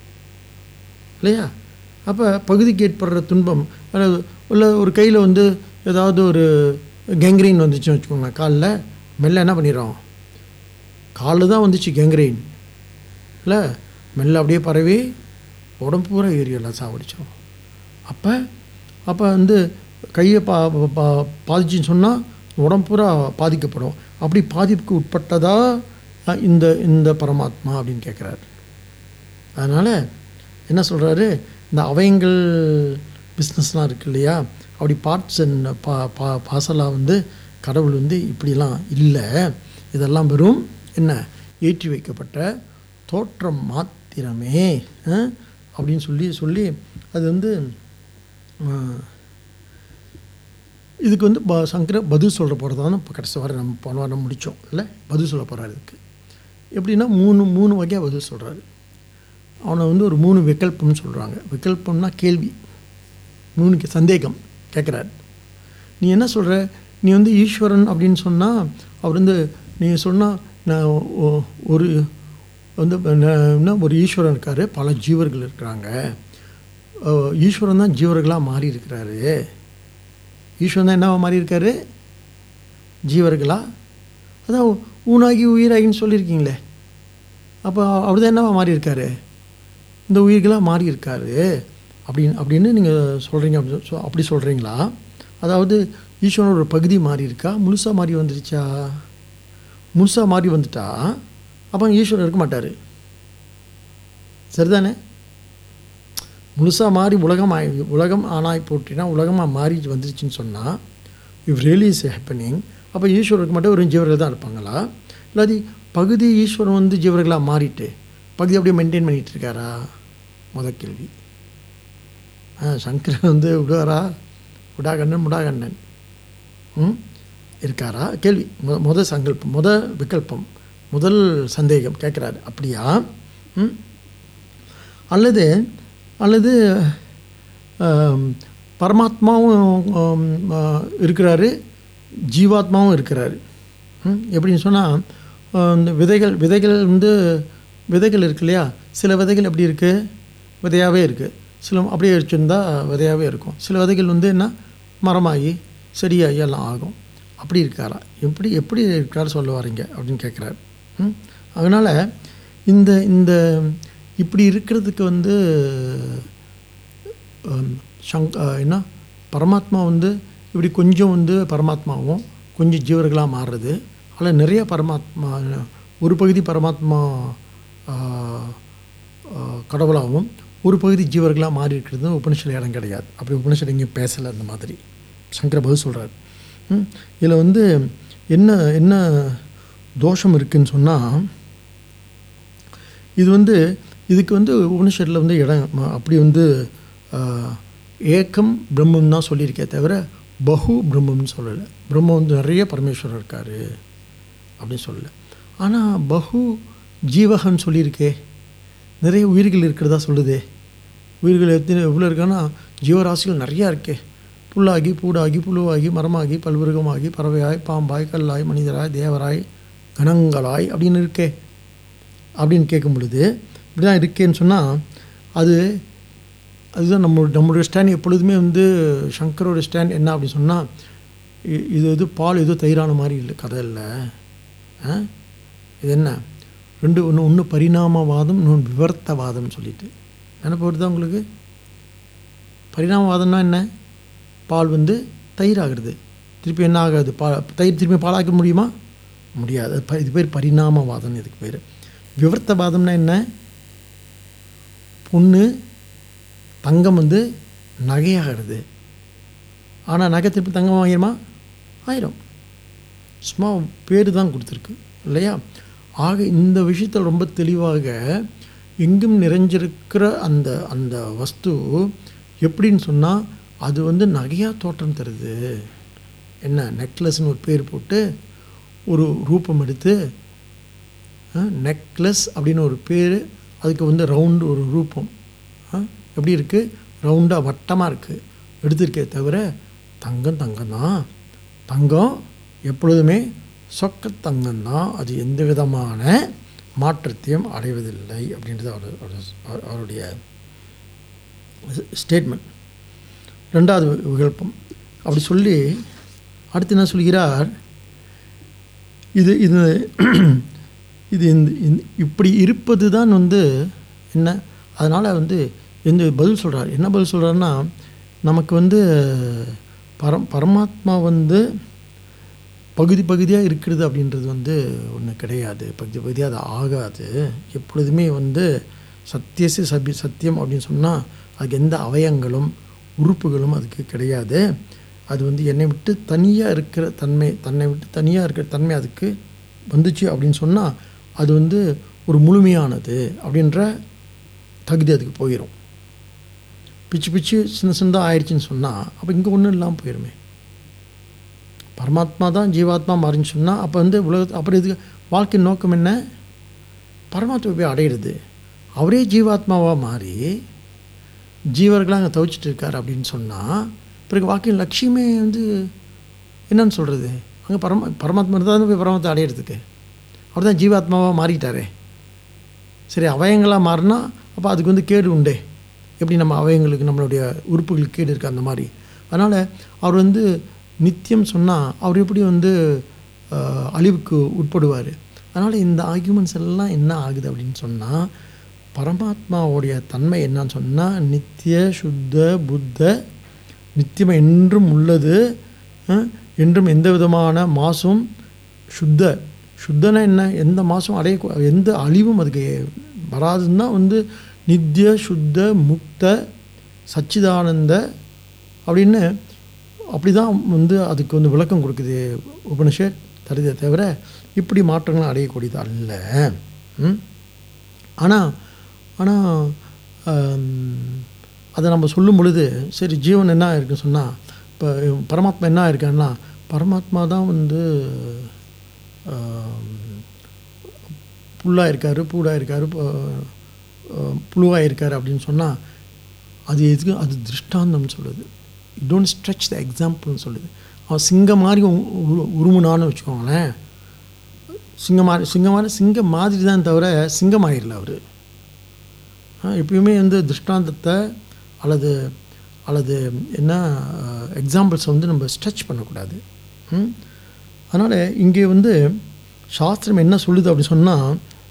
இல்லையா அப்போ பகுதிக்கு ஏற்படுற துன்பம் அதாவது உள்ள ஒரு கையில் வந்து ஏதாவது ஒரு கேங்க்ரீன் வந்துச்சுன்னு வச்சுக்கோங்க காலில் மெல்ல என்ன பண்ணிடுறோம் காலில் தான் வந்துச்சு கேங்க்ரீன் இல்லை மெல்ல அப்படியே பரவி உடம்பு பூரா ஏரியெல்லாம் சாவடிச்சிடும் அப்போ அப்போ வந்து கையை பா பா பாதிச்சுன்னு சொன்னால் உடம்பு பூரா பாதிக்கப்படும் அப்படி பாதிப்புக்கு உட்பட்டதா அஹ், இந்த இந்த பரமாத்மா அப்படின்னு கேட்குறாரு அதனால் என்ன சொல்கிறாரு இந்த அவயங்கள் பிஸ்னஸ்லாம் இருக்கு இல்லையா அப்படி பார்ட்ஸ் அண்ட் பா பா பாசலாக வந்து கடவுள் வந்து இப்படிலாம் இல்லை இதெல்லாம் வெறும் என்ன ஏற்றி வைக்கப்பட்ட தோற்றம் மாத்திரமே அஹ், அப்படின்னு சொல்லி சொல்லி அது வந்து அஹ், இதுக்கு வந்து ப சங்கர பதில் சொல்கிற போகிறது தான் இப்போ கடைசி வாரம் நம்ம போன வாரம் முடித்தோம் இல்லை பதில் சொல்ல போகிறாரு இதுக்கு எப்படின்னா மூணு மூணு வகையாக பதில் சொல்கிறாரு அவனை வந்து ஒரு மூணு விகல்பம்னு சொல்கிறாங்க விகல்பம்னா கேள்வி மூணுக்கு சந்தேகம் கேட்குறாரு நீ என்ன சொல்கிற நீ வந்து ஈஸ்வரன் அப்படின்னு சொன்னால் அவர் வந்து நீ சொன்னால் நான் ஒ- ஒரு வந்து நான் என்ன ஒரு ஈஸ்வரன் இருக்கார் பல ஜீவர்கள் இருக்கிறாங்க அஹ் ஈஸ்வரன் தான் ஜீவர்களாக மாறி இருக்கிறாரு ஈஸ்வரன் தான் என்னவா மாறி இருக்காரு ஜீவர்களா அதான் ஊனாகி உயிராகின்னு சொல்லியிருக்கீங்களே அப்போ அவர் தான் என்னவா மாறி இருக்காரு இந்த உயிர்களாக மாறி இருக்காரு அப்படின்னு அப்படின்னு நீங்கள் சொல்கிறீங்க அப்படி சொ- அப்படி சொல்கிறீங்களா அதாவது ஈஸ்வரன் ஒரு பகுதி மாறி இருக்கா முழுசாக மாறி வந்துருச்சா முழுசாக மாறி வந்துட்டா அப்போ ஈஸ்வரன் இருக்க மாட்டார் சரிதானே முழுசாக மாறி உலகம் ஆயி உலகம் ஆனாய் போட்டினா உலகமாக மாறி வந்துருச்சுன்னு சொன்னால் இவ் ரியலி இஸ் ஹேப்பனிங் அப்போ ஈஸ்வரருக்கு மட்டும் ஒரு ஜீவர்கள் தான் இருப்பாங்களா இல்லாதி பகுதி ஈஸ்வரன் வந்து ஜீவர்களாக மாறிட்டு பகுதி அப்படியே மெயின்டைன் பண்ணிகிட்டு இருக்காரா முத கேள்வி ஆ சங்கரன் வந்து விடுவாரா விடாகண்ணன் முடாகண்ணன் ம் இருக்காரா கேள்வி முத முத சங்கல்பம் முத விகல்பம் முதல் சந்தேகம் கேட்குறாரு அப்படியா ம் அல்லது அல்லது ஆம், பரமாத்மாவும் ஆம், ஆ, இருக்கிறாரு ஜீவாத்மாவும் இருக்கிறாரு ம், எப்படின்னு சொன்னால் இந்த விதைகள் விதைகள் வந்து விதைகள் இருக்கு இல்லையா சில விதைகள் எப்படி இருக்குது விதையாகவே இருக்குது சில அப்படியே வச்சுருந்தா விதையாகவே இருக்கும் சில விதைகள் வந்து என்ன மரமாகி செடியாகி எல்லாம் ஆகும் அப்படி இருக்காரா எப்படி எப்படி இருக்காரு சொல்ல வரீங்க அப்படின்னு கேட்குறாரு ம் அதனால் இந்த இந்த இப்படி இருக்கிறதுக்கு வந்து ஹம், சங் அஹ், என்ன பரமாத்மா வந்து இப்படி கொஞ்சம் வந்து பரமாத்மாவும் கொஞ்சம் ஜீவர்களாக மாறுறது அதில் நிறைய பரமாத்மா ஒரு பகுதி பரமாத்மா ஆஹ், ஆஹ், கடவுளாகவும் ஒரு பகுதி ஜீவர்களாக மாறி இருக்கிறது உபனிஷத்தில் இடம் கிடையாது அப்படி உபனிஷத் எங்கேயும் பேசலை அந்த மாதிரி சங்கர பதில் சொல்கிறார் இதில் வந்து என்ன என்ன தோஷம் இருக்குன்னு சொன்னால் இது வந்து இதுக்கு வந்து உபனிஷத்தில் வந்து இடம் ம- அப்படி வந்து ஆஹ், ஏக்கம் பிரம்மம் தான் சொல்லியிருக்கே தவிர பகு பிரம்மம்னு சொல்லலை பிரம்மம் வந்து நிறைய பரமேஸ்வரர் இருக்கார் அப்படின்னு சொல்லலை ஆனால் பகு ஜீவகன்னு சொல்லியிருக்கே நிறைய உயிர்கள் இருக்கிறதா சொல்லுதே உயிர்கள் எத்தனை எவ்வளோ இருக்கான்னா ஜீவராசிகள் நிறையா இருக்கே புல்லாகி பூடாகி புழுவாகி மரமாகி பல்விருகமாகி பறவையாய் பாம்பாய் கல்லாய் மனிதராய் தேவராய் கணங்களாய் அப்படின்னு இருக்கே அப்படின்னு கேட்கும் பொழுது இப்படி தான் இருக்கேன்னு சொன்னால் அது அதுதான் நம்ம நம்மளுடைய ஸ்டாண்ட் எப்பொழுதுமே வந்து சங்கரோட ஸ்டாண்ட் என்ன அப்படின்னு சொன்னால் இது இது பால் ஏதோ தயிரான மாதிரி இல்லை கதை இல்லை ஆ இது என்ன ரெண்டு ஒன்று ஒன்று பரிணாமவாதம் இன்னொன்று விவர்த்தவாதம்னு சொல்லிட்டு நினப்பு வருதா உங்களுக்கு பரிணாமவாதம்னா என்ன பால் வந்து தயிர் ஆகிறது திருப்பி என்ன ஆகாது பா தயிர் திருப்பி பாலாக்க முடியுமா முடியாது அது ப- இது பேர் பரிணாமவாதம் இதுக்கு பேர் விவர்த்தவாதம்னா என்ன பொண்ணு தங்கம் வந்து நகையாகிறது ஆனால் நகை திருப்பி தங்கம் ஆகிருமா ஆயிரும் சும்மா பேர் தான் கொடுத்துருக்கு இல்லையா ஆக இந்த விஷயத்தில் ரொம்ப தெளிவாக எங்கும் நிறைஞ்சிருக்கிற அந்த அந்த வஸ்து எப்படின்னு சொன்னால் அது வந்து நகையாக தோற்றம் தருது என்ன நெக்லஸ்னு ஒரு பேர் போட்டு ஒரு ரூபம் எடுத்து நெக்லஸ் அப்படின்னு ஒரு பேர் அதுக்கு வந்து ரவுண்டு ஒரு ரூபம் ஆ, எப்படி இருக்குது ரவுண்டாக வட்டமாக இருக்குது எடுத்திருக்கே தவிர தங்கம் தங்கம் தான் தங்கம் எப்பொழுதுமே சொக்க தங்கம் தான் அது எந்த விதமான மாற்றத்தையும் அடைவதில்லை அப்படின்றது அவர் அவர்- அவருடைய ஸ்டேட்மெண்ட் ரெண்டாவது விகல்பம் அப்படி சொல்லி அடுத்து என்ன சொல்கிறார் இது இது இது இந்த இந்த- இப்படி இருப்பது தான் வந்து என்ன அதனால் வந்து எந்த பதில் சொல்கிறார் என்ன பதில் சொல்கிறாருன்னா நமக்கு வந்து பரம் பரமாத்மா வந்து பகுதி பகுதியாக இருக்கிறது அப்படின்றது வந்து ஒன்று கிடையாது பகுதி பகுதியாக அது ஆகாது எப்பொழுதுமே வந்து சத்தியசி சபி சத்தியம் அப்படின்னு சொன்னால் அதுக்கு எந்த அவயங்களும் உறுப்புகளும் அதுக்கு கிடையாது அது வந்து என்னை விட்டு தனியாக இருக்கிற தன்மை தன்னை விட்டு தனியாக இருக்கிற தன்மை அதுக்கு வந்துச்சு அப்படின்னு சொன்னால் அது வந்து ஒரு முழுமையானது அப்படின்ற தகுதி அதுக்கு போயிடும் பிச்சு பிச்சு சின்ன சின்னதாக ஆயிடுச்சுன்னு சொன்னால் அப்போ இங்கே ஒன்றும் இல்லாமல் போயிருமே பரமாத்மா தான் ஜீவாத்மா மாறின்னு சொன்னால் அப்போ வந்து உலக அப்புறம் இதுக்கு வாழ்க்கையின் நோக்கம் என்ன பரமாத்மா போய் அடையிறது அவரே ஜீவாத்மாவாக மாறி ஜீவர்களாக அங்கே தவிச்சிட்டு இருக்கார் அப்படின்னு சொன்னால் பிறகு வாழ்க்கையின் லட்சியமே வந்து என்னன்னு சொல்கிறது அங்கே பரம பரமாத்மா தான் போய் பரமாத்மா அடையிறதுக்கு அவர் தான் ஜீவாத்மாவாக மாறிட்டாரே சரி அவயங்களாக மாறினா அப்போ அதுக்கு வந்து கேடு உண்டே எப்படி நம்ம அவயங்களுக்கு நம்மளுடைய உறுப்புகளுக்கு கேடு இருக்குது அந்த மாதிரி அதனால் அவர் வந்து நித்தியம் சொன்னால் அவர் எப்படி வந்து ஆஹ், அழிவுக்கு உட்படுவார் அதனால் இந்த ஆர்கியூமெண்ட்ஸ் எல்லாம் என்ன ஆகுது அப்படின்னு சொன்னால் பரமாத்மாவுடைய தன்மை என்னன்னு சொன்னால் நித்திய சுத்த புத்த நித்தியம் என்றும் உள்ளது அஹ், என்றும் எந்த விதமான மாசும் சுத்த சுத்தனா என்ன எந்த மாதம் அடைய எந்த அழிவும் அதுக்கு வராதுன்னா வந்து நித்திய சுத்த முக்த சச்சிதானந்த அப்படின்னு அப்படி தான் வந்து அதுக்கு வந்து விளக்கம் கொடுக்குது உபனிஷத் தருதே தவிர இப்படி மாற்றங்கள் அடையக்கூடியது அல்ல ம்? ஆனால் ஆனால் அதை நம்ம சொல்லும் பொழுது சரி ஜீவன் என்ன இருக்குன்னு சொன்னால் இப்போ பரமாத்மா என்ன இருக்கான்னா பரமாத்மா தான் வந்து புல்லாக இருக்கார் பூடாக இருக்கார் புழுவாக இருக்கார் அப்படின்னு சொன்னால் அது எதுக்கு அது திருஷ்டாந்தம் சொல்லுது டோன்ட் ஸ்ட்ரெச் த எக்ஸாம்பிள்னு சொல்லுது அவன் சிங்கம் மாதிரி உ- உரு- உருமுனான்னு வச்சுக்கோங்களேன் சிங்கம் மாதிரி சிங்கம் மாதிரி சிங்கம் மாதிரி தான் தவிர சிங்கம் ஆயிடல அவர் எப்பயுமே வந்து திருஷ்டாந்தத்தை அல்லது அல்லது என்ன எக்ஸாம்பிள்ஸை வந்து நம்ம ஸ்ட்ரெச் பண்ணக்கூடாது ம்? அதனால் இங்கே வந்து சாஸ்திரம் என்ன சொல்லுது அப்படி சொன்னால்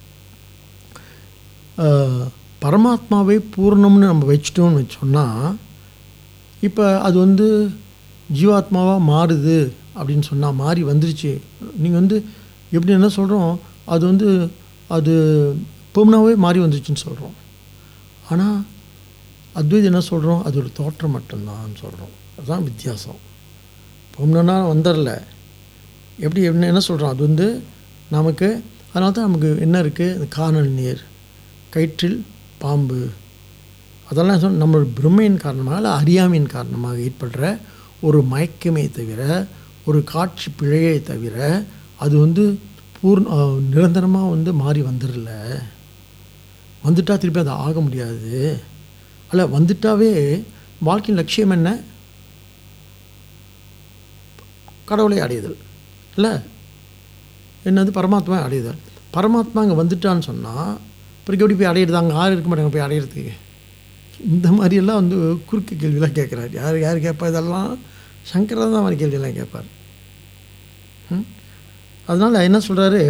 பரமாத்மாவை பூர்ணம்னு நம்ம வச்சிட்டோம்னு சொன்னால் இப்போ அது வந்து ஜீவாத்மாவாக மாறுது அப்படின்னு சொன்னால் மாறி வந்துருச்சு நீங்கள் வந்து எப்படி என்ன சொல்கிறோம் அது வந்து அது பெர்மனாவே மாறி வந்துருச்சுன்னு சொல்கிறோம் ஆனால் அத்வைதம் என்ன சொல்கிறோம் அது ஒரு தோற்றம் மட்டும்தான் சொல்கிறோம் அதுதான் வித்தியாசம் பெர்மனா வந்துடல எப்படி என்ன என்ன சொல்கிறோம் அது வந்து நமக்கு அதனால தான் நமக்கு என்ன இருக்குது இந்த காணல் நீர் கயிற்றில் பாம்பு அதெல்லாம் சொல் நம்ம பிரம்மையின் காரணமாக இல்லை அறியாமையின் காரணமாக ஏற்படுற ஒரு மயக்கமே தவிர ஒரு காட்சி பிழையே தவிர அது வந்து பூர்ண நிரந்தரமாக வந்து மாறி வந்துடல வந்துட்டா திருப்பி அது ஆக முடியாது அல்ல வந்துட்டாவே வாழ்க்கையின் லட்சியம் என்ன கடவுளை அடையுதல் இல்லை என்னது பரமாத்மா அடையுதல் பரமாத்மா அங்கே வந்துட்டான்னு சொன்னால் பிறகு எப்படி போய் அடையிறது அங்கே யாரும் இருக்க மாட்டாங்க போய் அடையிறதுக்கு இந்த மாதிரியெல்லாம் வந்து குறுக்கு கேள்வியெல்லாம் கேட்குறாரு யார் யார் கேட்பா இதெல்லாம் சங்கரர் தான் மாதிரி கேள்வியெல்லாம் கேட்பார் ம்? அதனால் என்ன சொல்கிறாரு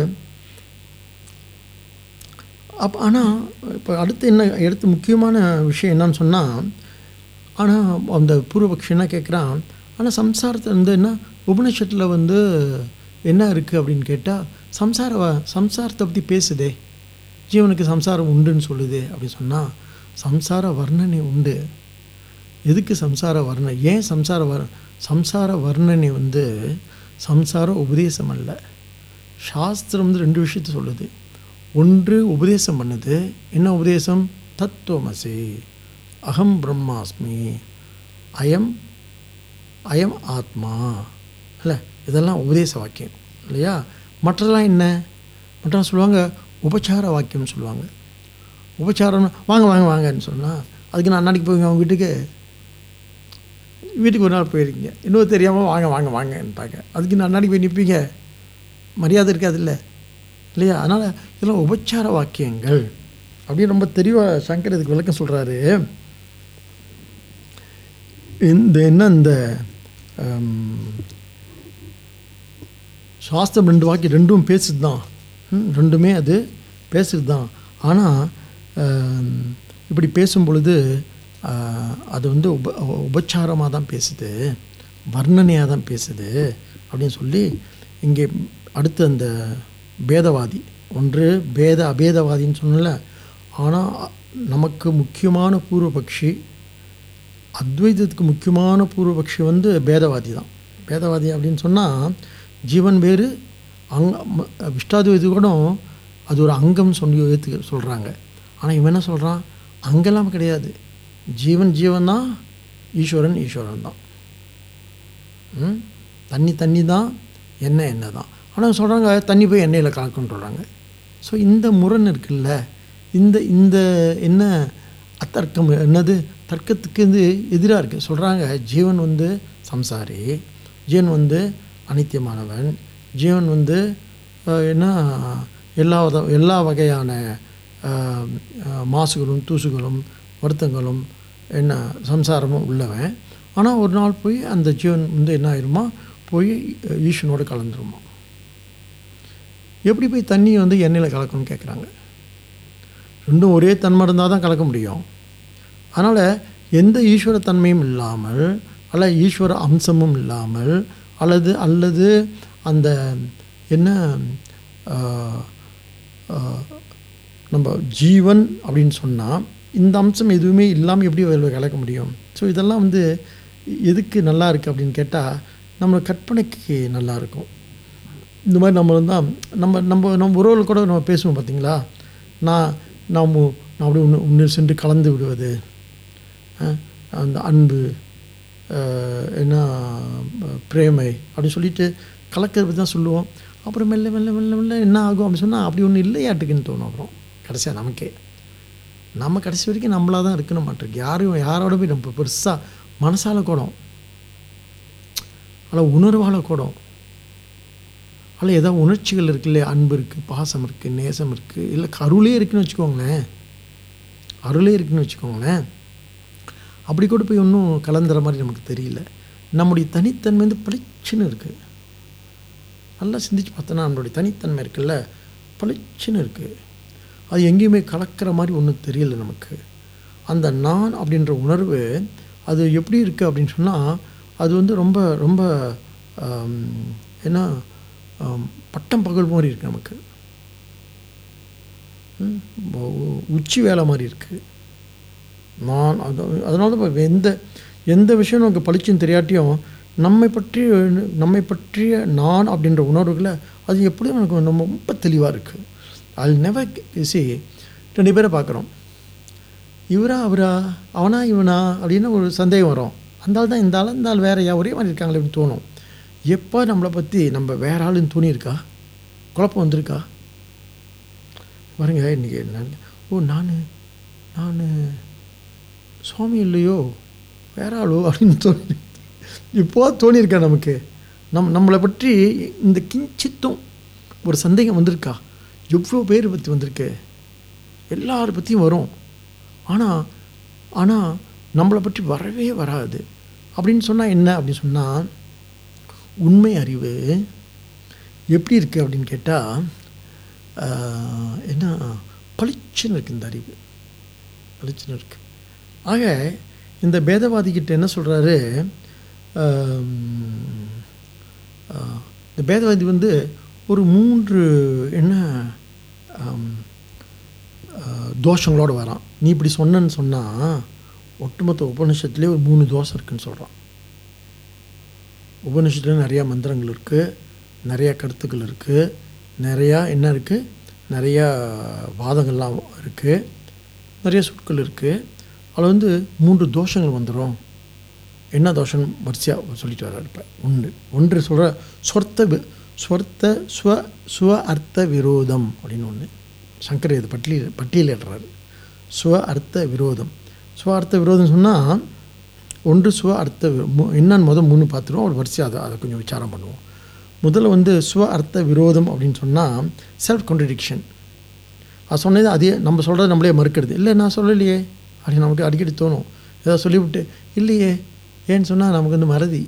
அப்போ ஆனால் இப்போ அடுத்து என்ன அடுத்து முக்கியமான விஷயம் என்னன்னு சொன்னால் ஆனால் அந்த பூர்வபக்ஷி என்ன கேட்குறான் ஆனால் சம்சாரத்தை வந்து என்ன உபனிஷத்தில் வந்து என்ன இருக்குது அப்படின்னு கேட்டால் சம்சார வ- சம்சாரத்தை பற்றி பேசுதே ஜீவனுக்கு சம்சாரம் உண்டுன்னு சொல்லுது அப்படின்னு சொன்னால் சம்சார வர்ணனை உண்டு எதுக்கு சம்சார வர்ணனை ஏன் சம்சார வர் சம்சார வர்ணனை வந்து சம்சார உபதேசம் அல்ல சாஸ்திரம் வந்து ரெண்டு விஷயத்தை சொல்லுது ஒன்று உபதேசம் பண்ணுது என்ன உபதேசம் தத்துவமசி அகம் பிரம்மாஸ்மி அயம் அயம் ஆத்மா இல்லை இதெல்லாம் உபதேச வாக்கியம் இல்லையா மற்றதெல்லாம் என்ன மற்றெல்லாம் சொல்லுவாங்க உபச்சார வாக்கியம்னு சொல்லுவாங்க உபச்சாரம்னா வாங்க வாங்க வாங்கன்னு சொன்னால் அதுக்கு நான் அன்னைக்கு போய் அவங்க வீட்டுக்கு வீட்டுக்கு ஒரு நாள் போயிருக்கீங்க இன்னும் தெரியாமல் வாங்க வாங்க வாங்கன்ட்டாங்க அதுக்கு நான் அன்னைக்கு போய் நிற்பீங்க மரியாதை இருக்காதுல்ல இல்லையா அதனால் இதெல்லாம் உபச்சார வாக்கியங்கள் அப்படின்னு ரொம்ப தெளிவாக சங்கர் இதுக்கு விளக்கம் சொல்கிறாரு இந்த என்ன இந்த ஹம், சாஸ்திரம் ரெண்டு வாக்கியம் ரெண்டும் பேசுது தான் ம், ரெண்டுமே அது பேசுறது தான் ஆனால் இப்படி பேசும் பொழுது ஆஹ், அது வந்து உப உபச்சாரமாக தான் பேசுது வர்ணனையாக தான் பேசுது அப்படின்னு சொல்லி இங்கே அடுத்து அந்த பேதவாதி ஒன்று பேத அபேதவாதின்னு சொன்னல ஆனால் நமக்கு முக்கியமான பூர்வபக்ஷி அத்வைதத்துக்கு முக்கியமான பூர்வபக்ஷி வந்து பேதவாதி தான் பேதவாதி அப்படின்னு சொன்னால் ஜீவன் வேறு அங்க ம- விஷ்டாத்வைது கூட அது ஒரு அங்கம் சொல்லி ஏற்று சொல்கிறாங்க ஆனால் இவன் என்ன சொல்கிறான் அங்கெல்லாம் கிடையாது ஜீவன் ஜீவன் தான் ஈஸ்வரன் ஈஸ்வரன் தான் ம்? தண்ணி தண்ணி தான் எண்ணெய் எண்ணெய் தான் ஆனால் சொல்கிறாங்க தண்ணி போய் எண்ணெயில் கலக்குன்னு சொல்கிறாங்க ஸோ இந்த முரண் இருக்குல்ல இந்த இந்த என்ன அத்தர்க்கம் என்னது தர்க்கத்துக்கு வந்து எதிராக இருக்குது சொல்கிறாங்க ஜீவன் வந்து சம்சாரி ஜீவன் வந்து அனித்தியமானவன் ஜீவன் வந்து அஹ், என்ன எல்லா வித எல்லா வகையான அஹ், அஹ், மாசுகளும் தூசுகளும் வருத்தங்களும் என்ன சம்சாரமும் உள்ளவன் ஆனால் ஒரு நாள் போய் அந்த ஜீவன் வந்து என்ன ஆயிருமா போய் அஹ், ஈஸ்வரனோட கலந்துருமா எப்படி போய் தண்ணியை வந்து எண்ணெயில் கலக்கணும்னு கேட்குறாங்க ரெண்டும் ஒரே தன்மை இருந்தால் தான் கலக்க முடியும் அதனால் எந்த ஈஸ்வர தன்மையும் இல்லாமல் அல்ல ஈஸ்வர அம்சமும் இல்லாமல் அல்லது அல்லது அந்த என்ன ஆஹ், ஆஹ், நம்ம ஜீவன் அப்படின்னு சொன்னால் இந்த அம்சம் எதுவுமே இல்லாமல் எப்படி அதில் கலக்க முடியும் ஸோ இதெல்லாம் வந்து எதுக்கு நல்லா இருக்குது அப்படின்னு கேட்டால் நம்ம கற்பனைக்கு நல்லா இருக்கும் இந்த மாதிரி நம்ம தான் நம்ம நம்ம நம்ம உறவில் கூட நம்ம பேசுவோம் பார்த்தீங்களா நான் நாம் நான் அப்படி ஒன்று ஒன்று சென்று கலந்து விடுவது அஹ், அந்த அன்பு அஹ், என்ன அஹ், பிரேமை அப்படின்னு சொல்லிட்டு கலக்கிறது பற்றி தான் சொல்லுவோம் அப்புறம் மெல்ல மெல்ல மெல்ல மெல்ல என்ன ஆகும் அப்படின்னு சொன்னால் அப்படி ஒன்று இல்லையாட்டுக்குன்னு தோணும் அப்புறம் கடைசியாக நமக்கே நம்ம கடைசி வரைக்கும் நம்மளாக தான் இருக்கணும் மாட்டிருக்கு யாரும் யாரோட போய் நம்ம பெருசாக மனசால கூடும் அதில் உணர்வால் கூடும் அதில் ஏதோ உணர்ச்சிகள் இருக்கு இல்லையா அன்பு இருக்குது பாசம் இருக்குது நேசம் இருக்குது இல்லை அருளே இருக்குன்னு வச்சுக்கோங்களேன் அருளே இருக்குன்னு வச்சுக்கோங்களேன் அப்படி கூட போய் ஒன்றும் கலந்துற மாதிரி நமக்கு தெரியல நம்முடைய தனித்தன்மை வந்து பளிச்சுன்னு இருக்குது நல்லா சிந்திச்சு பார்த்தோன்னா நம்மளுடைய தனித்தன்மை இருக்குல்ல பளிச்சுன்னு இருக்குது அது எங்கேயுமே கலக்கிற மாதிரி ஒன்றும் தெரியல நமக்கு அந்த நான் அப்படின்ற உணர்வு அது எப்படி இருக்குது அப்படின்னு சொன்னால் அது வந்து ரொம்ப ரொம்ப ஆம், என்ன ஆம், பட்டம் பகல் மாதிரி இருக்குது நமக்கு ம், உ- உச்சி வேலை மாதிரி இருக்குது நான் அது அதனால தான் இப்ப எந்த எந்த விஷயம் நமக்கு பளிச்சுன்னு தெரியாட்டியும் நம்மை பற்றி நம்மை பற்றிய நான் அப்படின்ற உணர்வுகளை அது எப்படியும் எனக்கு நம்ம ரொம்ப தெளிவாக இருக்குது அது நெவர் சி ரெண்டு பேரை பார்க்குறோம் இவரா அவரா அவனா இவனா அப்படின்னு ஒரு சந்தேகம் வரும் அந்த ஆள் தான் இந்த ஆள் இந்த ஆள் வேற யா ஒரே மாதிரி இருக்காங்களே அப்படின்னு தோணும் எப்போ நம்மளை பற்றி நம்ம வேற ஆளுன்னு தோணியிருக்கா குழப்பம் வந்திருக்கா பாருங்க இன்றைக்கி நான் ஓ நான் நான் சுவாமி இல்லையோ வேற ஆளோ அப்படின்னு தோணி இப்போ தோணியிருக்கா நமக்கு நம் நம்மளை பற்றி இந்த கிஞ்சித்தும் ஒரு சந்தேகம் வந்திருக்கா எவ்வளோ பேர் பற்றி வந்திருக்கு எல்லாரை பற்றியும் வரும் ஆனால் ஆனால் நம்மளை பற்றி வரவே வராது அப்படின்னு சொன்னால் என்ன அப்படின்னு சொன்னால் உண்மை அறிவு எப்படி இருக்குது அப்படின்னு கேட்டால் என்ன பளிச்சுன்னு இருக்குது இந்த அறிவு பளிச்சுன்னு இருக்குது ஆக இந்த பேதவாதிகிட்ட என்ன சொல்கிறாரு இந்த பேதவாதி வந்து ஒரு மூன்று என்ன ஆம், ஆஹ், தோஷங்களோட வரான் நீ இப்படி சொன்னேன்னு சொன்னால் ஒட்டுமொத்த உபனிஷத்துலேயே ஒரு மூணு தோஷம் இருக்குன்னு சொல்கிறான் உபனிஷத்துல நிறையா மந்திரங்கள் இருக்குது நிறையா கருத்துக்கள் இருக்குது நிறையா என்ன இருக்குது நிறையா வாதங்கள்லாம் இருக்குது நிறைய சொற்கள் இருக்குது அதில் வந்து மூன்று தோஷங்கள் வந்துடும் என்ன தோஷம் வரிசையாக சொல்லிட்டு வர்றாரு இப்போ ஒன்று ஒன்று சொல்கிற சொர்த்த வி- சொர்த்த ஸ்வ ஸ்வ அர்த்த விரோதம் அப்படின்னு ஒன்று சங்கர் இது பட்டியல் பட்டியலிடுறாரு ஸ்வ அர்த்த விரோதம் ஸ்வ அர்த்த விரோதம் சொன்னால் ஒன்று ஸ்வ அர்த்த வி- மு- என்னன்னு முதல் மூணு பார்த்துருவோம் ஒரு வரிசையாக அதை அதை கொஞ்சம் விசாரம் பண்ணுவோம் முதல்ல வந்து ஸ்வ அர்த்த விரோதம் அப்படின்னு சொன்னால் செல்ஃப் கான்ட்ரடிக்ஷன் அது சொன்னது அதே நம்ம சொல்கிறத நம்மளே மறுக்கிறது இல்லை நான் சொல்லலையே அப்படின்னு நமக்கு அடிக்கடி தோணும் ஏதாவது சொல்லிவிட்டு இல்லையே ஏன்னு சொன்னால் நமக்கு வந்து மறதி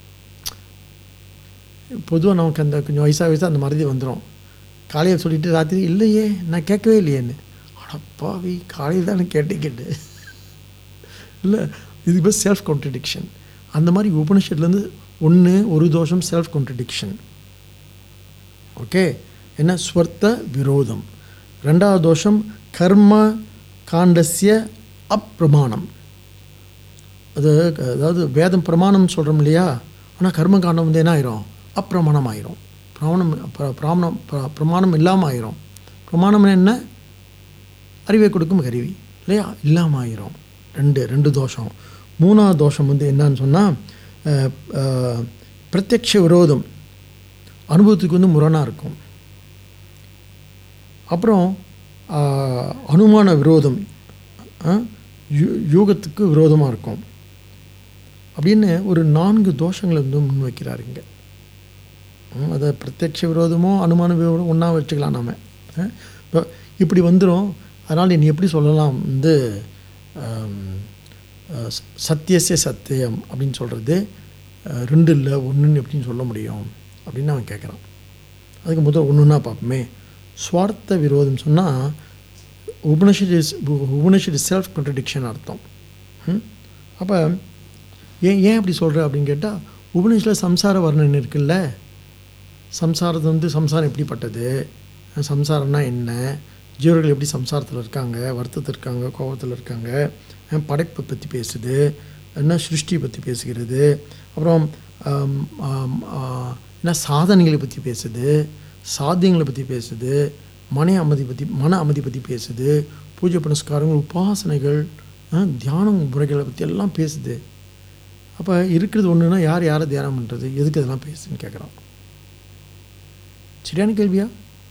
பொதுவாக நமக்கு அந்த கொஞ்சம் வயசாக வயசாக அந்த மறதி வந்துடும் காலையில் சொல்லிட்டு ராத்திரி இல்லையே நான் கேட்கவே இல்லையேன்னு அடப்பாவி காலையில் தான் கேட்டு கேட்டு இல்லை இது இப்போ செல்ஃப் கான்ட்ரடிக்ஷன் அந்த மாதிரி உபனிஷத்துலேருந்து ஒன்று ஒரு தோஷம் செல்ஃப் கான்ட்ரடிக்ஷன் ஓகே என்ன ஸ்வர்த்த விரோதம் ரெண்டாவது தோஷம் கர்ம காண்டஸ்ய அப்பிரமாணம் அது அதாவது வேதம் பிரமாணம் சொல்கிறோம் இல்லையா ஆனால் கர்ம காண்டம் வந்து என்ன ஆயிரும் அப்பிரமாணம் ஆயிரும் பிரமாணம் பிர- பிராமணம் பிர- பிரமாணம் இல்லாமல் ஆயிரும் பிரமாணம் என்ன அறிவை கொடுக்கும் கருவி இல்லையா இல்லாமல் ஆயிரும் ரெண்டு ரெண்டு தோஷம் மூணாவது தோஷம் வந்து என்னன்னு சொன்னால் பிரத்யக்ஷ விரோதம் அனுபவத்துக்கு வந்து முரணாக இருக்கும் அப்புறம் ஆஹ், அனுமான விரோதம் ஆஹ், யூ- யூகத்துக்கு விரோதமாக இருக்கும் அப்படின்னு ஒரு நான்கு தோஷங்களை வந்து முன்வைக்கிறார் இங்க ம், அதை பிரத்யட்ச விரோதமோ அனுமான விரோதம் ஒன்றா வச்சுக்கலாம் நாம் இப்போ இப்படி வந்துடும் அதனால் நீ எப்படி சொல்லலாம் வந்து ஆம், அஹ், ச- சத்தியசிய சத்தியம் அப்படின்னு சொல்கிறது ரெண்டு இல்லை ஒன்றுன்னு எப்படின்னு சொல்ல முடியும் அப்படின்னு அவன் கேட்குறான் அதுக்கு முதல் ஒன்றுன்னா பார்ப்போமே ஸ்வார்த்த விரோதம் சொன்னால் Upanishad is Upanishad self contradiction அர்த்தம் அப்போ ஏன் ஏன் அப்படி சொல்கிற அப்படின்னு கேட்டால் உபனிஷத்தில் சம்சார வர்ணனை இருக்குல்ல சம்சாரத்தை வந்து சம்சாரம் எப்படிப்பட்டது சம்சாரம்னா என்ன ஜீவர்கள் எப்படி சம்சாரத்தில் இருக்காங்க வருத்தத்தில் இருக்காங்க கோபத்தில் இருக்காங்க அஹ் படைப்பை பற்றி பேசுது என்ன சிருஷ்டியை பற்றி பேசுகிறது அப்புறம் ஆம், ஆம், ஆ, என்ன சாதனைகளை பற்றி பேசுது சாத்தியங்களை பற்றி பேசுது மன அமைதி பற்றி மன அமைதி பற்றி பேசுது பூஜை புனஸ்காரங்கள் உபாசனைகள் அஹ், தியான முறைகளை பற்றி எல்லாம் பேசுது அப்போ இருக்கிறது ஒன்றுனா யார் யாரை தியானம் பண்ணுறது எதுக்கு இதெல்லாம் பேசுன்னு கேட்குறான் சரியான கேள்வியா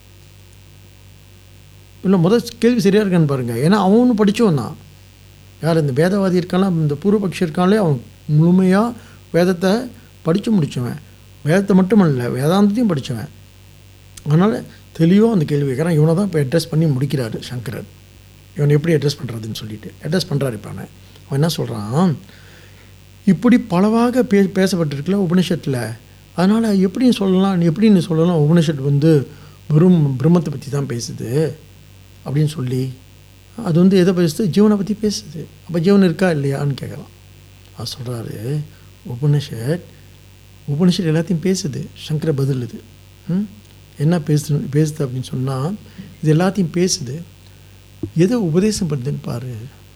இல்லை முதல் கேள்வி சரியாக இருக்கான்னு பாருங்கள் ஏன்னா அவனும் படித்தவன் தான் யார் இந்த வேதவாதி இருக்கான் இந்த பூர்வபக்ஷி இருக்கான்லே அவன் முழுமையாக வேதத்தை படித்து முடித்தவன் வேதத்தை மட்டுமல்ல வேதாந்தத்தையும் படித்தவன் அதனால் தெளிவாக அந்த கேள்வி கேட்குறான் இவனை தான் இப்போ அட்ரஸ் பண்ணி முடிக்கிறாரு சங்கரர் இவனை எப்படி அட்ரஸ் பண்ணுறதுன்னு சொல்லிட்டு அட்ரஸ் பண்ணுறாரு இப்போ அவனை அவன் என்ன சொல்கிறான் இப்படி பலவாக பே பேசப்பட்டிருக்குல்ல உபனிஷத்தில் அதனால் எப்படி சொல்லலாம் எப்படி நீ சொல்லலாம் உபனிஷத் வந்து வெறும் பிரம்மத்தை பற்றி தான் பேசுது அப்படின்னு சொல்லி அது வந்து எதை பேசுது ஜீவனை பற்றி பேசுது அப்போ ஜீவன் இருக்கா இல்லையான்னு கேட்குறான் அது சொல்கிறாரு உபனிஷத் உபனிஷத் எல்லாத்தையும் பேசுது சங்கர பதில் இது ம்? என்ன பேசு பேசுது அப்படின்னு சொன்னால் இது எல்லாத்தையும் பேசுது எதை உபதேசம் பண்ணுதுன்னு பாரு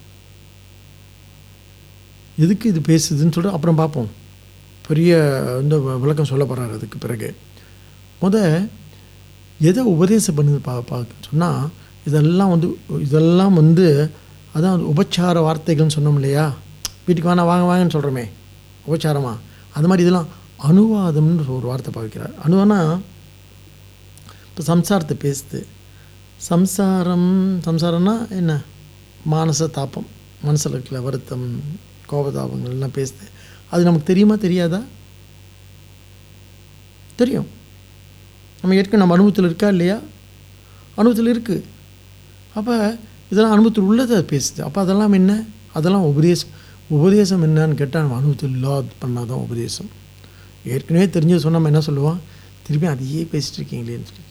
எதுக்கு இது பேசுதுன்னு சொல்லிட்டு அப்புறம் பார்ப்போம் பெரிய வந்து வ- விளக்கம் சொல்ல போகிறாரு அதுக்கு பிறகு முத எதை உபதேசம் பண்ணுது பா பார்க்க சொன்னால் இதெல்லாம் வந்து இதெல்லாம் வந்து அதான் வந்து உபச்சார வார்த்தைகள்னு சொன்னோம் இல்லையா வீட்டுக்கு வேணா வாங்க வாங்கன்னு சொல்கிறோமே உபச்சாரமா அது மாதிரி இதெல்லாம் அனுவாதம்னு ஒரு வார்த்தை பாவிக்கிறார் அணுவானா இப்போ சம்சாரத்தை பேசுது சம்சாரம் சம்சாரம்னா என்ன மானச தாபம் மனசில் இருக்கிற வருத்தம் கோபதாபங்கள் எல்லாம் பேசுது அது நமக்கு தெரியுமா தெரியாதா தெரியும் நம்ம ஏற்கனவே நம்ம அனுபவத்தில் இருக்கா இல்லையா அனுபவத்தில் இருக்குது அப்போ இதெல்லாம் அனுபவத்தில் உள்ளதை அது பேசுது அப்போ அதெல்லாம் என்ன அதெல்லாம் உபதேசம் உபதேசம் என்னன்னு கேட்டால் நம்ம அனுபவத்தில் இல்லாத பண்ணாதான் உபதேசம் ஏற்கனவே தெரிஞ்சு சொன்னா நம்ம என்ன சொல்லுவான் திருப்பி அதையே பேசிட்டு இருக்கீங்களேன்னு சொல்லிட்டு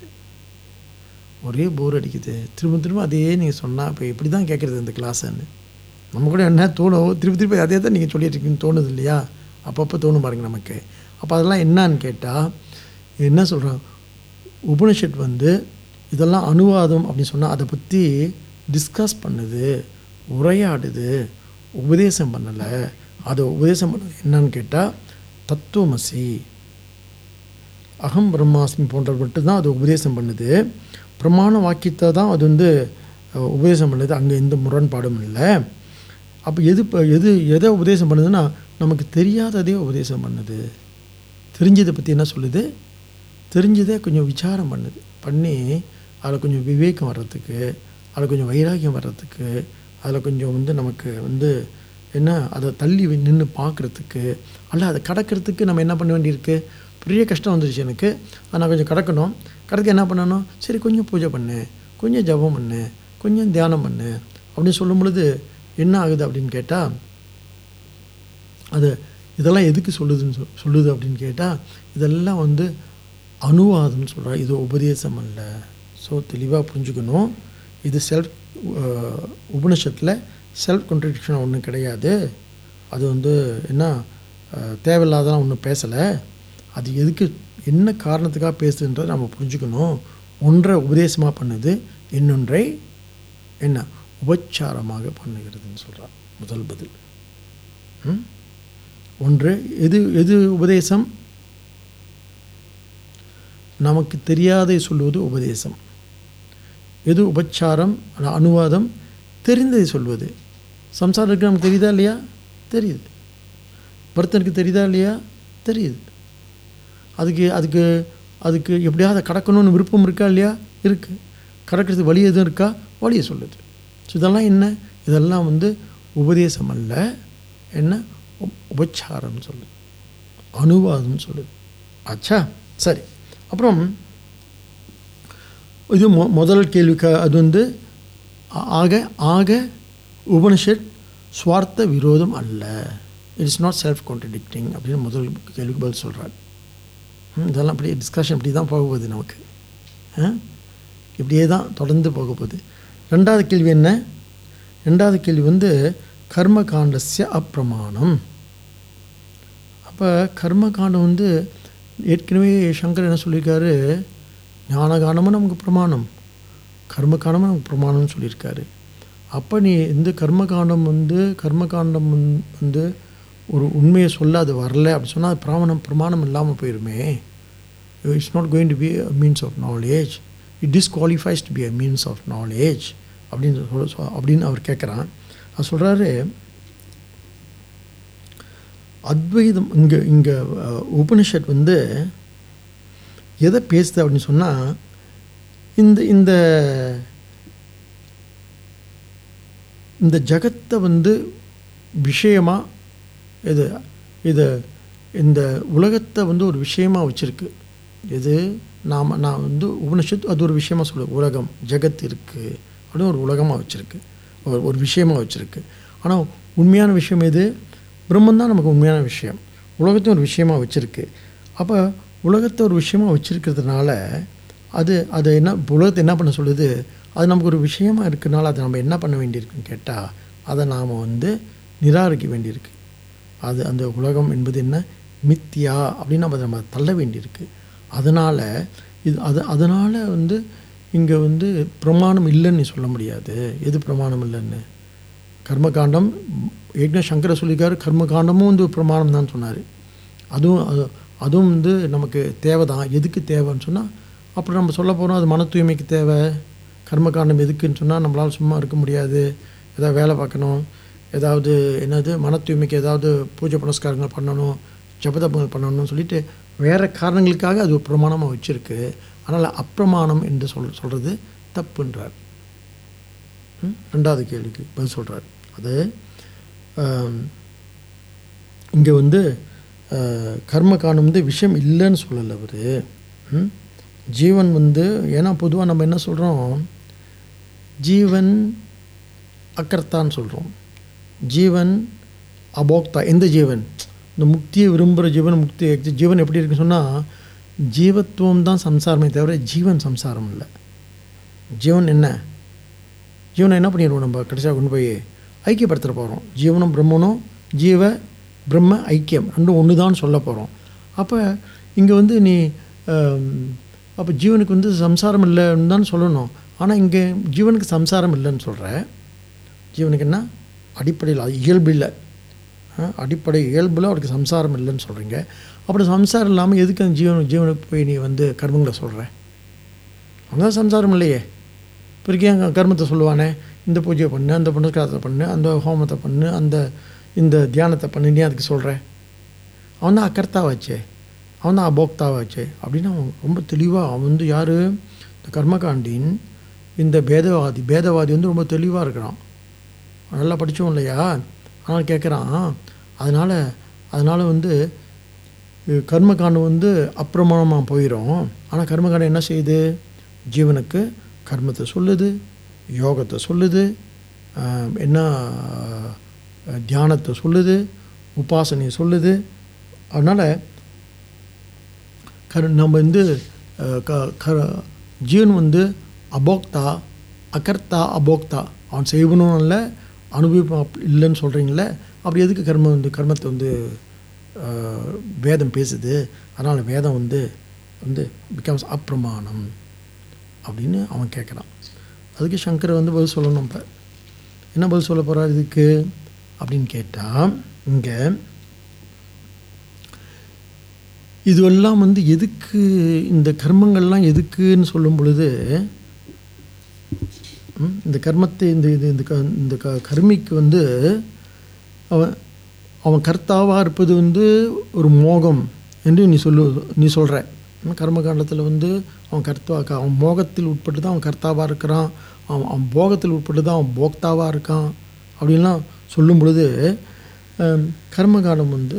ஒரே போர் அடிக்குது திரும்ப திரும்ப அதையே நீங்கள் சொன்னால் இப்போ எப்படி தான் கேட்குறது இந்த கிளாஸ்ன்னு நம்ம கூட என்ன தோணும் திருப்பி திருப்பி அதே தான் நீங்கள் சொல்லிட்டு இருக்கீங்கன்னு தோணுது இல்லையா அப்பப்போ தோணும் பாருங்க நமக்கு அப்போ அதெல்லாம் என்னன்னு கேட்டால் என்ன சொல்கிறான் உபனிஷத் வந்து இதெல்லாம் அனுவாதம் அப்படின்னு சொன்னால் அதை பற்றி டிஸ்கஸ் பண்ணுது உரையாடுது உபதேசம் பண்ணலை அதை உபதேசம் பண்ணது என்னன்னு கேட்டால் தத்துவமசி அகம் பிரம்மாஸ்மி போன்றவை மட்டும்தான் அது உபதேசம் பண்ணுது பிரமாண வாக்கியத்தை தான் அது வந்து அஹ், உபதேசம் பண்ணுது அங்கே எந்த முரண்பாடும் இல்லை அப்போ எது இப்போ எது எதை உபதேசம் பண்ணுதுன்னா நமக்கு தெரியாததே உபதேசம் பண்ணுது தெரிஞ்சதை பற்றி என்ன சொல்லுது தெரிஞ்சதே கொஞ்சம் விசாரம் பண்ணுது பண்ணி அதில் கொஞ்சம் விவேகம் வர்றதுக்கு அதில் கொஞ்சம் வைராகியம் வர்றதுக்கு அதில் கொஞ்சம் வந்து நமக்கு வந்து என்ன அதை தள்ளி நின்று பார்க்குறதுக்கு அல்ல அதை கடக்கிறதுக்கு நம்ம என்ன பண்ண வேண்டியிருக்கு பெரிய கஷ்டம் வந்துருச்சு எனக்கு அதை நான் கொஞ்சம் கடக்கணும் கடக்க என்ன பண்ணணும் சரி கொஞ்சம் பூஜை பண்ணு கொஞ்சம் ஜபம் பண்ணு கொஞ்சம் தியானம் பண்ணு அப்படின்னு சொல்லும் பொழுது என்ன ஆகுது அப்படின்னு கேட்டால் அது இதெல்லாம் எதுக்கு சொல்லுதுன்னு சொல் சொல்லுது அப்படின்னு கேட்டால் இதெல்லாம் வந்து அனுவாதம்னு சொல்கிறா இது உபதேசம் அல்ல ஸோ தெளிவாக புரிஞ்சுக்கணும் இது செல்ஃப் உபனிஷத்தில் செல்ஃப் கான்ட்ரடிக்ஷன் ஒன்றும் கிடையாது அது வந்து என்ன அஹ், தேவையில்லாதெல்லாம் ஒன்றும் பேசலை அது எதுக்கு என்ன காரணத்துக்காக பேசுதுன்றதை நம்ம புரிஞ்சுக்கணும் ஒன்றை உபதேசமாக பண்ணுது இன்னொன்றை என்ன உபச்சாரமாக பண்ணுகிறதுன்னு சொல்கிறார் முதல் பதில் ம்? ஒன்று எது எது உபதேசம் நமக்கு தெரியாதை சொல்வது உபதேசம் எது உபச்சாரம் அல்ல அனுவாதம் தெரிந்ததை சொல்வது சம்சாரத்துக்கு நமக்கு தெரியுதா இல்லையா தெரியுது பர்த்தனுக்கு தெரியுதா இல்லையா தெரியுது அதுக்கு அதுக்கு அதுக்கு எப்படியாவது அதை கடக்கணும்னு விருப்பம் இருக்கா இல்லையா இருக்குது கடக்கிறதுக்கு வழி எதுவும் இருக்கா வழியை சொல்லுது ஸோ இதெல்லாம் என்ன இதெல்லாம் வந்து உபதேசம் அல்ல என்ன உப்- உபச்சாரம்னு சொல்லுது அனுவாதம்னு சொல்லுது ஆச்சா சரி அப்புறம் இது மொ முதல் கேள்விக்கு அது வந்து ஆ- ஆக ஆக உபனிஷத் சுவார்த்த விரோதம் அல்ல இட்ஸ் நாட் செல்ஃப் கான்ட்ரடிக்டிங் அப்படின்னு முதல் கேள்விக்கு பதில் சொல்கிறார் இதெல்லாம் அப்படியே டிஸ்கஷன் இப்படி தான் போக போகுது நமக்கு ஆ? இப்படியே தான் தொடர்ந்து போக போகுது ரெண்டாவது கேள்வி என்ன ரெண்டாவது கேள்வி வந்து கர்ம காண்டஸ்ய அப்பிரமாணம் அப்போ கர்ம காண்டம் வந்து ஏற்கனவே சங்கர் என்ன சொல்லியிருக்காரு ஞானகானமும் நமக்கு பிரமாணம் கர்மகாண்டமும் நமக்கு பிரமாணம்னு சொல்லியிருக்காரு அப்போ நீ இந்த கர்மகாண்டம் வந்து கர்மகாண்டம் வந்து- வந்து ஒரு உண்மையை சொல்ல அது வரல அப்படி சொன்னால் அது பிரமாணம் பிரமாணம் இல்லாமல் போயிருமே it's not going to be a means of knowledge it disqualifies to be a means of knowledge அப்படின்னு சொல்ல சொ- அப்படின்னு அவர் கேட்குறான் அவர் சொல்கிறாரு அத்வைதம் இங்கே இங்கே உபனிஷத் வந்து எதை பேசுது அப்படின்னு சொன்னால் இந்த இந்த இந்த ஜகத்தை வந்து விஷயமாக இது இது இந்த உலகத்தை வந்து ஒரு விஷயமா வச்சுருக்கு இது நாம் நான் வந்து உபனிஷத் அது ஒரு விஷயமா சொல்லு உலகம் ஜகத் இருக்குது அப்படின்னு ஒரு உலகமாக வச்சுருக்கு ஒரு ஒரு விஷயமா வச்சுருக்கு ஆனால் உண்மையான விஷயம் எது பிரம்மன் தான் நமக்கு உண்மையான விஷயம் உலகத்தையும் ஒரு விஷயமா வச்சுருக்கு அப்போ உலகத்தை ஒரு விஷயமா வச்சுருக்கிறதுனால அது அது என்ன உலகத்தை என்ன பண்ண சொல்லுது அது நமக்கு ஒரு விஷயமா இருக்கனால அதை நம்ம என்ன பண்ண வேண்டியிருக்குன்னு கேட்டால் அதை நாம் வந்து நிராகரிக்க வேண்டியிருக்கு அது அந்த உலகம் என்பது என்ன மித்தியா அப்படின்னு நம்ம அதை நம்ம தள்ள வேண்டியிருக்கு அதனால் இது அது அதனால் வந்து இங்கே வந்து பிரமாணம் இல்லைன்னு நீ சொல்ல முடியாது எது பிரமாணம் இல்லைன்னு கர்மகாண்டம் ஏற்கனவே சங்கர சொல்லியிருக்காரு கர்மகாண்டமும் வந்து பிரமாணம் தான் சொன்னார் அதுவும் அது- அதுவும் வந்து நமக்கு தேவை தான் எதுக்கு தேவைன்னு சொன்னால் அப்புறம் நம்ம சொல்ல போகிறோம் அது மன தூய்மைக்கு தேவை கர்மகாண்டம் எதுக்குன்னு சொன்னால் நம்மளால் சும்மா இருக்க முடியாது ஏதாவது வேலை பார்க்கணும் ஏதாவது என்னது மன தூய்மைக்கு ஏதாவது பூஜை புனஸ்காரங்கள் பண்ணணும் ஜபதபங்கள் பண்ணணும்னு சொல்லிட்டு வேறு காரணங்களுக்காக அது ஒரு பிரமாணமாக வச்சுருக்கு அதனால் அப்பிரமாணம் என்று சொல் சொல்கிறது தப்புன்றார் ம்? ரெண்டாவது கேள்விக்கு பதில் சொல்கிறார் அது இங்கே வந்து அஹ், கர்ம காணும் வந்து விஷயம் இல்லைன்னு சொல்லலை அவர் ஜீவன் வந்து ஏன்னா பொதுவாக நம்ம என்ன சொல்கிறோம் ஜீவன் அக்கர்த்தான்னு சொல்கிறோம் ஜீவன் அபோக்தா எந்த ஜீவன் இந்த முக்தியை விரும்புகிற ஜீவன் முக்தி ஜீவன் எப்படி இருக்குன்னு சொன்னால் ஜீவத்துவம் தான் சம்சாரமே தவிர ஜீவன் சம்சாரம் இல்லை ஜீவன் என்ன ஜீவனை என்ன பண்ணிடுவோம் நம்ம கடைசியாக கொண்டு போய் ஐக்கியப்படுத்த போகிறோம் ஜீவனும் பிரம்மனும் ஜீவ பிரம்ம ஐக்கியம் ரெண்டும் ஒன்று தான் சொல்ல போகிறோம் அப்போ இங்கே வந்து நீ அப்போ ஜீவனுக்கு வந்து சம்சாரம் இல்லைன்னு தான் சொல்லணும் ஆனால் இங்கே ஜீவனுக்கு சம்சாரம் இல்லைன்னு சொல்கிற ஜீவனுக்கு என்ன அடிப்படையில் அது இயல்பு இல்லை ஆ, அடிப்படை இயல்பில் அவருக்கு சம்சாரம் இல்லைன்னு சொல்கிறீங்க அப்படி சம்சாரம் இல்லாமல் எதுக்கு அந்த ஜீவன் ஜீவனுக்கு போய் நீ வந்து கர்மங்களை சொல்கிற அவன் சம்சாரம் இல்லையே பிறகு ஏன் கர்மத்தை சொல்லுவானே இந்த பூஜையை பண்ணு அந்த புனஸ்காரத்தை பண்ணு அந்த ஹோமத்தை பண்ணு அந்த இந்த தியானத்தை பண்ணு நீ அதுக்கு சொல்கிற அவன் தான் அக்கர்த்தாவாச்சே அவன் தான் அபோக்தாவாச்சே அப்படின்னு அவன் ரொம்ப தெளிவாக அவன் வந்து யார் இந்த கர்மகாண்டின் இந்த பேதவாதி பேதவாதி வந்து ரொம்ப தெளிவாக இருக்கிறான் அவன் நல்லா படித்தோம் இல்லையா அதனால் கேட்குறான் அதனால் அதனால் வந்து இது கர்மகாண்டம் வந்து அப்பிரமாணமாக போயிடும் ஆனால் கர்மகாண்டம் என்ன செய்யுது ஜீவனுக்கு கர்மத்தை சொல்லுது யோகத்தை சொல்லுது ஆஹ், என்ன ஆஹ், தியானத்தை சொல்லுது உபாசனையை சொல்லுது அதனால் கரு நம்ம வந்து அஹ், க க ஜீவன் வந்து அபோக்தா அகர்த்தா அபோக்தா அவன் செய்வனும் இல்லை அனுபவிப்பான் அப்~ இல்லைன்னு சொல்கிறீங்களே அப்படி எதுக்கு கர்மம் வந்து கர்மத்தை வந்து அஹ், வேதம் பேசுது அதனால் வேதம் வந்து வந்து பிகம்ஸ் அப்பிரமாணம் அப்படின்னு அவன் கேட்குறான் அதுக்கு சங்கர் வந்து பதில் சொல்லணும் இப்போ என்ன பதில் சொல்ல போகிறார் இதுக்கு அப்படின்னு கேட்டால் இங்கே இதுவெல்லாம் வந்து எதுக்கு இந்த கர்மங்கள்லாம் எதுக்குன்னு சொல்லும் பொழுது ம், இந்த கர்மத்தை இந்த இது இந்த க இந்த க கர்மிக்கு வந்து அவன் அவன் கர்த்தாவாக இருப்பது வந்து ஒரு மோகம் என்று நீ சொல்லு நீ சொல்கிற கர்மகாண்டத்தில் வந்து அவன் கர்த்தா அவன் மோகத்தில் உட்பட்டு தான் அவன் கர்த்தாவாக இருக்கிறான் அவன் அவன் போகத்தில் உட்பட்டு தான் அவன் போக்தாவாக இருக்கான் அப்படின்லாம் சொல்லும் பொழுது அஹ், கர்மகாண்டம் வந்து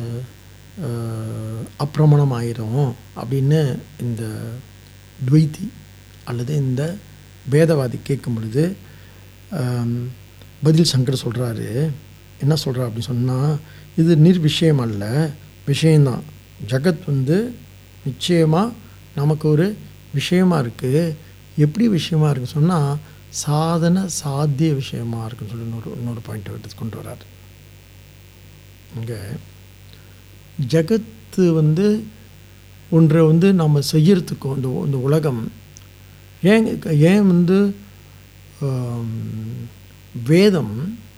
அஹ், அப்பிரமணம் ஆயிரும் அப்படின்னு இந்த துவைத்தி அல்லது இந்த பேதவாதி கேட்கும் பொழுது ஆம், பதில் சங்கர் சொல்கிறாரு என்ன சொல்கிறா அப்படின்னு சொன்னால் இது நிர்விஷயம் அல்ல விஷயந்தான் ஜகத் வந்து நிச்சயமாக நமக்கு ஒரு விஷயமா இருக்குது எப்படி விஷயமா இருக்குன்னு சொன்னால் சாதன சாத்திய விஷயமா இருக்குன்னு சொல்லி இன்னொரு இன்னொரு பாயிண்ட் எடுத்து கொண்டு வராரு இங்கே ஜகத்து வந்து ஒன்றை வந்து நம்ம செய்யறதுக்கும் இந்த இந்த உலகம் ஏன் ஏன் வந்து ஆம், வேதம்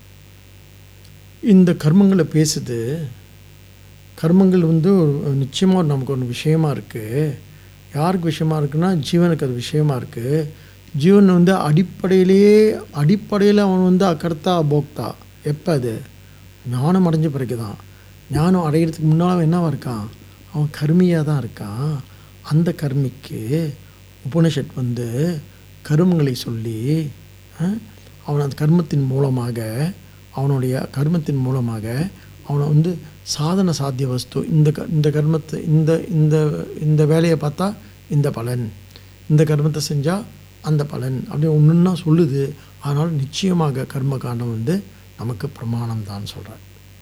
இந்த கர்மங்களை பேசுது கர்மங்கள் வந்து ஒரு நிச்சயமாக நமக்கு ஒரு விஷயமா இருக்குது யாருக்கு விஷயமா இருக்குன்னா ஜீவனுக்கு அது விஷயமா இருக்குது ஜீவன் வந்து அடிப்படையிலேயே அடிப்படையில் அவன் வந்து அக்கர்த்தா போக்தா எப்போ அது ஞானம் அடைஞ்ச பிறகு தான் ஞானம் அடையிறதுக்கு முன்னால் அவன் என்னவா இருக்கான் அவன் கர்மியாக தான் இருக்கான் அந்த கர்மிக்கு உபனிஷத் வந்து கருமங்களை சொல்லி அஹ், அவன் அந்த கர்மத்தின் மூலமாக அவனுடைய கர்மத்தின் மூலமாக அவனை வந்து சாதன சாத்திய வஸ்து இந்த க இந்த கர்மத்தை இந்த இந்த இந்த வேலையை பார்த்தா இந்த பலன் இந்த கர்மத்தை செஞ்சால் அந்த பலன் அப்படி ஒன்றுன்னா சொல்லுது ஆனால் நிச்சயமாக கர்ம காண்டம் வந்து நமக்கு பிரமாணம் தான் சொல்கிறான்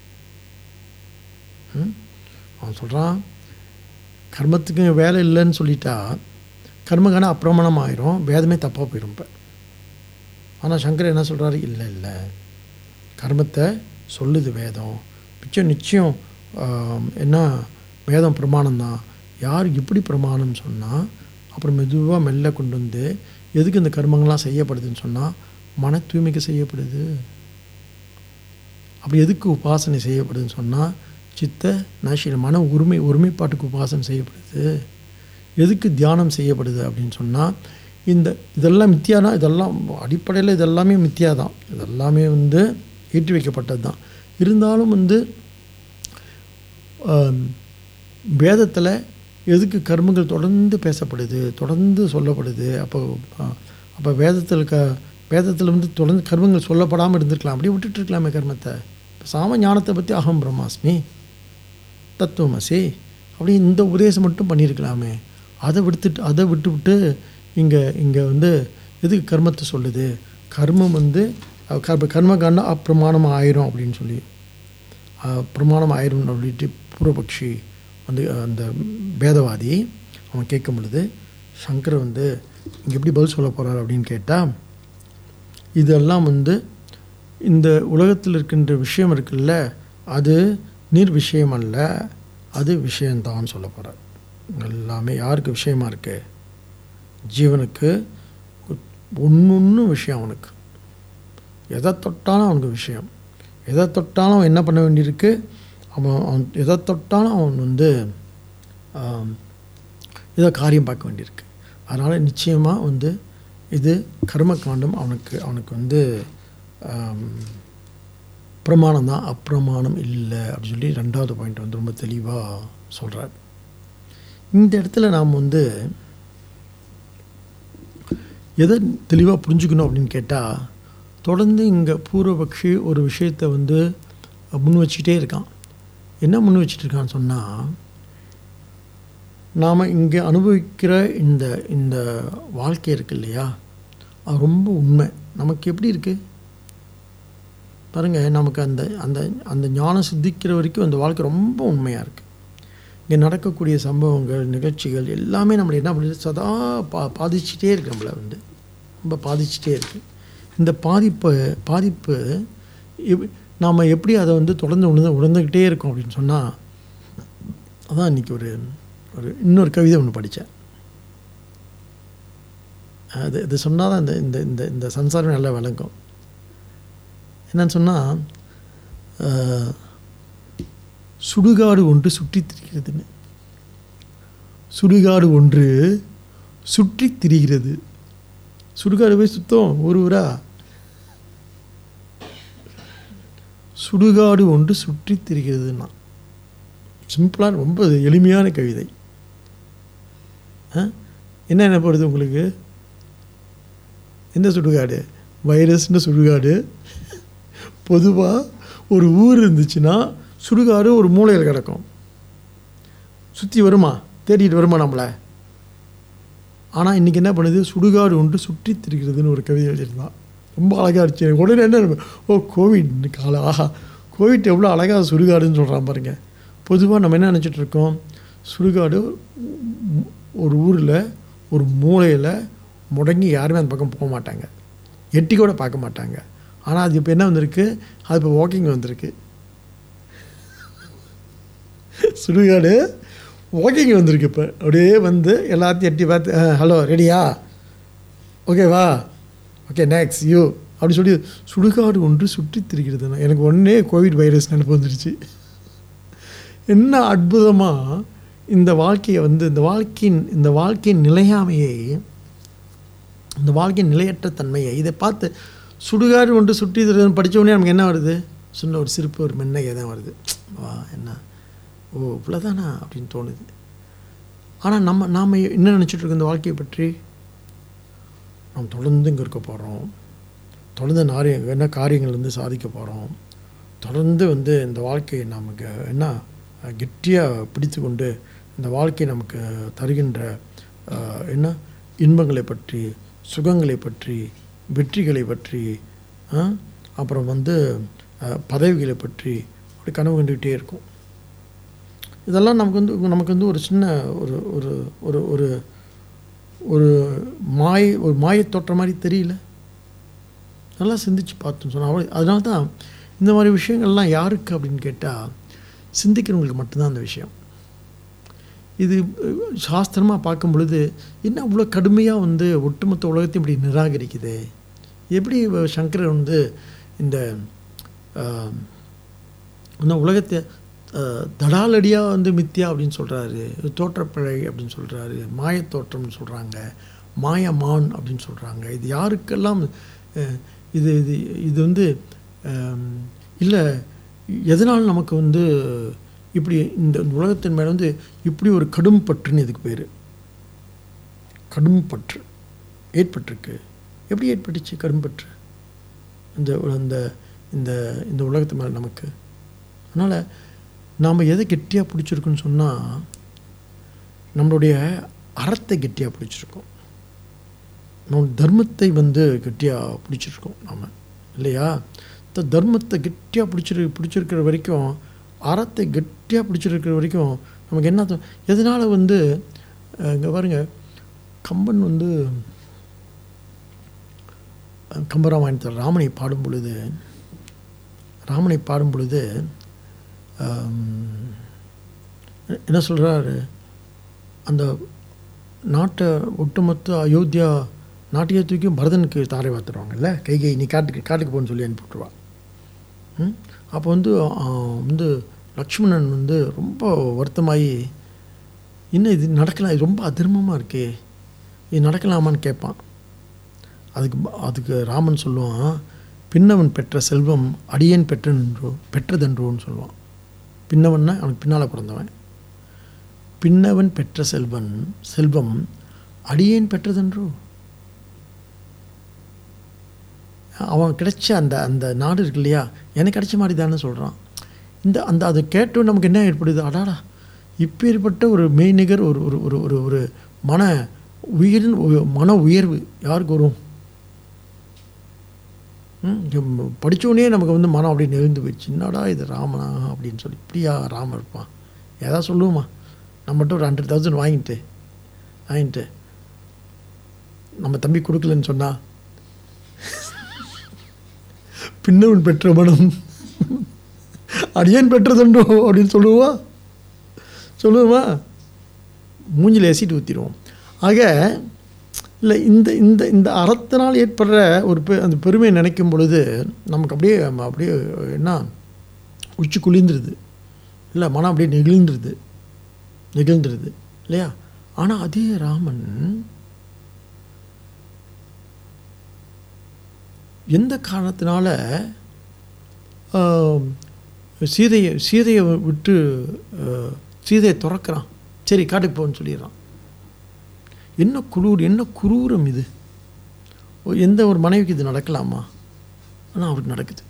அவன் சொல்கிறான் கர்மத்துக்கு வேலை இல்லைன்னு சொல்லிட்டா கர்மகான அப்பிரமாணம் ஆயிரும் வேதமே தப்பாக போயிடும் இப்போ ஆனால் சங்கர் என்ன சொல்கிறாரு இல்லை இல்லை கர்மத்தை சொல்லுது வேதம் மிச்சம் நிச்சயம் ஆம், என்ன வேதம் பிரமாணம் தான் யார் இப்படி பிரமாணம் சொன்னால் அப்புறம் மெதுவாக மெல்ல கொண்டு வந்து எதுக்கு இந்த கர்மங்கள்லாம் செய்யப்படுதுன்னு சொன்னால் மன தூய்மைக்கு செய்யப்படுது அப்படி எதுக்கு உபாசனை செய்யப்படுதுன்னு சொன்னால் சித்த நாசில மன உரிமை ஒருமைப்பாட்டுக்கு உபாசனை செய்யப்படுது எதுக்கு தியானம் செய்யப்படுது அப்படின்னு சொன்னால் இந்த இதெல்லாம் மித்தியானா இதெல்லாம் அடிப்படையில் இதெல்லாமே மித்தியா தான் இதெல்லாமே வந்து ஏற்றி வைக்கப்பட்டது தான் இருந்தாலும் வந்து வேதத்தில் எதுக்கு கர்மங்கள் தொடர்ந்து பேசப்படுது தொடர்ந்து சொல்லப்படுது அப்போ அஹ், அப்போ வேதத்தில் க வேதத்தில் வந்து தொடர்ந்து கர்மங்கள் சொல்லப்படாமல் இருந்திருக்கலாம் அப்படியே விட்டுட்டு இருக்கலாமே கர்மத்தை இப்போ சாம ஞானத்தை பற்றி அகம் பிரம்மாஸ்மி தத்துவமசி அப்படி இந்த உபதேசம் மட்டும் பண்ணியிருக்கலாமே அதை விடுத்துட்டு அதை விட்டு விட்டு இங்கே இங்கே வந்து எதுக்கு கர்மத்தை சொல்லுது கர்மம் வந்து அஹ், கர்ம கர்ம காண்டம் அப்பிரமாணம் ஆயிரும் அப்படின்னு சொல்லி அஹ், பிரமாணம் ஆயிரும் அப்படின்ட்டு பூர்வபக்ஷி வந்து அந்த பேதவாதி அவன் கேட்கும் பொழுது சங்கர் வந்து இங்கே எப்படி பதில் சொல்ல போகிறார் அப்படின்னு கேட்டால் இதெல்லாம் வந்து இந்த உலகத்தில் இருக்கின்ற விஷயம் இருக்குல்ல அது நீர் விஷயம் அல்ல அது விஷயம்தான் சொல்ல போகிறார் எல்லாமே யாருக்கு விஷயமா இருக்கு ஜீவனுக்கு ஒன்று விஷயம் அவனுக்கு எதை தொட்டாலும் அவனுக்கு விஷயம் எதை தொட்டாலும் அவன் என்ன பண்ண வேண்டியிருக்கு அவன் அவன் எதை தொட்டாலும் அவன் வந்து ஆம், ஏதோ காரியம் பார்க்க வேண்டியிருக்கு அதனால் நிச்சயமாக வந்து இது கர்ம காண்டம் அவனுக்கு அவனுக்கு வந்து ஆம், பிரமாணம் தான் அப்பிரமாணம் இல்லை அப்படின்னு சொல்லி ரெண்டாவது பாயிண்ட் வந்து ரொம்ப தெளிவாக சொல்கிறார் இந்த இடத்துல நாம் வந்து எதை தெளிவாக புரிஞ்சுக்கணும் அப்படின்னு கேட்டால் தொடர்ந்து இங்கே பூர்வபக்ஷி ஒரு விஷயத்தை வந்து முன் வச்சுக்கிட்டே இருக்கான் என்ன முன் வச்சுட்டு இருக்கான்னு சொன்னால் நாம் இங்கே அனுபவிக்கிற இந்த இந்த வாழ்க்கை இருக்கு இல்லையா அது ரொம்ப உண்மை நமக்கு எப்படி இருக்குது பாருங்கள் நமக்கு அந்த அந்த அந்த ஞானம் சித்திக்கிற வரைக்கும் அந்த வாழ்க்கை ரொம்ப உண்மையாக இருக்குது இங்கே நடக்கக்கூடிய சம்பவங்கள் நிகழ்ச்சிகள் எல்லாமே நம்மளை என்ன பண்ணுது சதா பா பாதிச்சிட்டே இருக்கு நம்மளை வந்து ரொம்ப பாதிச்சிட்டே இருக்கு இந்த பாதிப்பு பாதிப்பு நாம் எப்படி அதை வந்து தொடர்ந்து உணர்ந்து உணர்ந்துக்கிட்டே இருக்கோம் அப்படின்னு சொன்னால் அதான் இன்றைக்கி ஒரு ஒரு இன்னொரு கவிதை ஒன்று படித்தேன் அது இது சொன்னால் தான் இந்த இந்த இந்த இந்த சம்சாரம் நல்லா விளங்கும் என்னன்னு சொன்னால் சுடுகாடு ஒன்று சுற்றித் திரிகிறதுன்னு சுடுகாடு ஒன்று சுற்றித் திரிகிறது சுடுகாடு போய் சுத்தம் ஒரு ஊரா சுடுகாடு ஒன்று சுற்றித் திரிகிறதுன்னா சிம்பிளான ரொம்ப எளிமையான கவிதை ஆ? என்ன என்ன போடுது உங்களுக்கு எந்த சுடுகாடு வைரஸ்னு சுடுகாடு பொதுவாக ஒரு ஊர் இருந்துச்சுன்னா சுடுகாடு ஒரு மூலையில் கிடக்கும் சுற்றி வருமா தேடிட்டு வருமா நம்மளை ஆனால் இன்றைக்கி என்ன பண்ணுது சுடுகாடு ஒன்று சுற்றி திரிகிறதுன்னு ஒரு கவிதை எழுதியிருந்தான் ரொம்ப அழகாக இருந்துச்சு எனக்கு உடனே என்ன நினைப்பேன், ஓ கோவிட் கால ஆஹா கோவிட் எவ்வளோ அழகாக சுடுகாடுன்னு சொல்கிறான் பாருங்க பொதுவாக நம்ம என்ன நினச்சிட்டு இருக்கோம் சுடுகாடு உ- ஒரு ஊரில் ஒரு மூலையில் முடங்கி யாருமே அந்த பக்கம் போக மாட்டாங்க எட்டி கூட பார்க்க மாட்டாங்க ஆனால் அது இப்போ என்ன வந்திருக்கு அது இப்போ வாக்கிங் வந்திருக்கு சுடுகாடு வாக்கிங் வந்திருக்கு இப்போ அப்படியே வந்து எல்லாத்தையும் எட்டி பார்த்து ஹலோ ரெடியா ஓகேவா ஓகே நெக்ஸ்ட் யூ அப்படி சொல்லி சுடுகாடு ஒன்று சுற்றி திரிகிறது எனக்கு உடனே கோவிட் வைரஸ் நினைப்பு வந்துடுச்சு என்ன அற்புதமாக இந்த வாழ்க்கையை வந்து இந்த வாழ்க்கையின் இந்த வாழ்க்கையின் நிலையாமையை இந்த வாழ்க்கையின் நிலையற்ற தன்மையை இதை பார்த்து சுடுகாடு ஒன்று சுற்றி திரிகிறது படிச்ச உடனே நமக்கு என்ன வருது சின்ன ஒரு சிரிப்பு ஒரு மென்னகை தான் வருது வா என்ன ஓ இவ்வளோதானா அப்படின்னு தோணுது ஆனால் நம்ம நாம் என்ன நினச்சிட்டு இருக்கோம் இந்த வாழ்க்கையை பற்றி நாம் தொடர்ந்து இங்கே இருக்க போகிறோம் தொடர்ந்து நாரிய என்ன காரியங்கள் வந்து சாதிக்க போகிறோம் தொடர்ந்து வந்து இந்த வாழ்க்கையை நமக்கு என்ன கெட்டியாக பிடித்து கொண்டு இந்த வாழ்க்கை நமக்கு தருகின்ற அஹ், என்ன இன்பங்களை பற்றி சுகங்களை பற்றி வெற்றிகளை பற்றி அஹ், அப்புறம் வந்து அஹ், பதவிகளை பற்றி அப்படி கனவு கண்டுக்கிட்டே இருக்கும் இதெல்லாம் நமக்கு வந்து நமக்கு வந்து ஒரு சின்ன ஒரு ஒரு ஒரு ஒரு ஒரு மாய ஒரு மாயத் தோற்ற மாதிரி தெரியல நல்லா சிந்திச்சு பார்த்தோம் சொன்னால் அவ்வளோ அதனால தான் இந்த மாதிரி விஷயங்கள்லாம் யாருக்கு அப்படின்னு கேட்டால் சிந்திக்கிறவங்களுக்கு மட்டும்தான் அந்த விஷயம் இது சாஸ்திரமாக பார்க்கும் பொழுது என்ன அவ்வளோ கடுமையாக வந்து ஒட்டுமொத்த உலகத்தையும் இப்படி நிராகரிக்குது எப்படி இவ- சங்கரர் வந்து இந்த ஆஹ், இந்த உலகத்தை ஆஹ், தடாலடியாக வந்து மித்தியா அப்படின்னு சொல்கிறாரு தோற்றப்பிழை அப்படின்னு சொல்கிறாரு மாயத் தோற்றம்னு சொல்கிறாங்க மாயமான் அப்படின்னு சொல்கிறாங்க இது யாருக்கெல்லாம் அஹ், இது இது இது வந்து இல்லை எதனால் நமக்கு வந்து இப்படி இந்த உலகத்தின் மேலே வந்து இப்படி ஒரு கடும் பற்றுன்னு இதுக்கு பேர் கடும் பற்று ஏற்பட்டிருக்கு எப்படி ஏற்பட்டுச்சு கடும் பற்று இந்த இந்த இந்த இந்த உலகத்து மேலே நமக்கு அதனால் நாம் எதை கெட்டியாக பிடிச்சிருக்கோன்னு சொன்னால் நம்மளுடைய அறத்தை கெட்டியாக பிடிச்சிருக்கோம் நம்ம தர்மத்தை வந்து கெட்டியாக பிடிச்சிருக்கோம் நாம் இல்லையா இந்த தர்மத்தை கெட்டியாக பிடிச்சிரு பிடிச்சிருக்கிற வரைக்கும் அறத்தை கெட்டியாக பிடிச்சிருக்கிற வரைக்கும் நமக்கு என்ன தோ- எதனால் வந்து இங்கே பாருங்க கம்பன் வந்து அஹ், கம்பராமாயணத்தில் ராமனை பாடும் பொழுது ராமனை பாடும் பொழுது ஆம், என்ன சொல்கிறாரு அந்த நாட்டை ஒட்டுமொத்த அயோத்தியா நாட்டையே தூக்கி பரதனுக்கு தாரை வாத்துருவாங்கல்ல கைகை நீ காட்டுக்கு காட்டுக்கு போன்னு சொல்லி அனுப்பிவிட்ருவா ம் அப்போ வந்து ஆ, வந்து லக்ஷ்மணன் வந்து ரொம்ப வருத்தமாகி இன்னும் இது நடக்கலாம் இது ரொம்ப அதர்மமாக இருக்கே இது நடக்கலாமான்னு கேட்பான் அதுக்கு ப- அதுக்கு ராமன் சொல்லுவான் பின்னவன் பெற்ற செல்வம் அடியேன் பெற்றன்றோ பெற்றதென்றோன்னு சொல்லுவான் பின்னவன்னா அவனுக்கு பின்னால் பிறந்தவன் பின்னவன் பெற்ற செல்வன் செல்வம் அடியேன் பெற்றதென்றோ அவன் கிடைச்ச அந்த அந்த நாடு இருக்கு இல்லையா எனக்கு கிடைச்ச மாதிரி தானே சொல்கிறான் இந்த அந்த அதை கேட்டோம் நமக்கு என்ன ஏற்படுது அடாடா இப்பேற்பட்ட ஒரு மெய்நிகர் ஒரு ஒரு ஒரு ஒரு ஒரு மன உயிரின் உய- மன உயர்வு யாருக்கு வரும் படித்தோடனே நமக்கு வந்து மனம் அப்படி நெகிழ்ந்து போயிடுச்சு என்னடா இது ராமனா அப்படின்னு சொல்லி இப்படியா ராமன் இருப்பான் ஏதாவது சொல்லுவோமா நம்மகிட்ட ஒரு ஹண்ட்ரட் தௌசண்ட் வாங்கிட்டு வாங்கிட்டு நம்ம தம்பி கொடுக்கலன்னு சொன்னா பின்னவன் பெற்ற மனம் அடியேன் பெற்றதுண்டோ அப்படின்னு சொல்லுவா சொல்லுவோமா மூஞ்சில் ஏசிட்டு ஊற்றிடுவோம் ஆக இல்லை இந்த இந்த இந்த அறத்தினால் ஏற்படுற ஒரு பெ அந்த பெருமையை நினைக்கும் பொழுது நமக்கு அப்படியே நம்ம அப்படியே என்ன உச்சி குளிந்துருது இல்லை மனம் அப்படியே நெகிழ்ந்துருது நெகிழ்ந்துருது இல்லையா ஆனால் அதே ராமன் எந்த காரணத்தினால ஆம், சீதையை சீதையை விட்டு ஆஹ், சீதையை துறக்கிறான் சரி காட்டுக்கு போன்னு சொல்லிடுறான் என்ன குரூர் என்ன குரூரம் இது ஓ, எந்த ஒரு மனைவிக்கு இது நடக்கலாமா ஆனால் அவருக்கு நடக்குது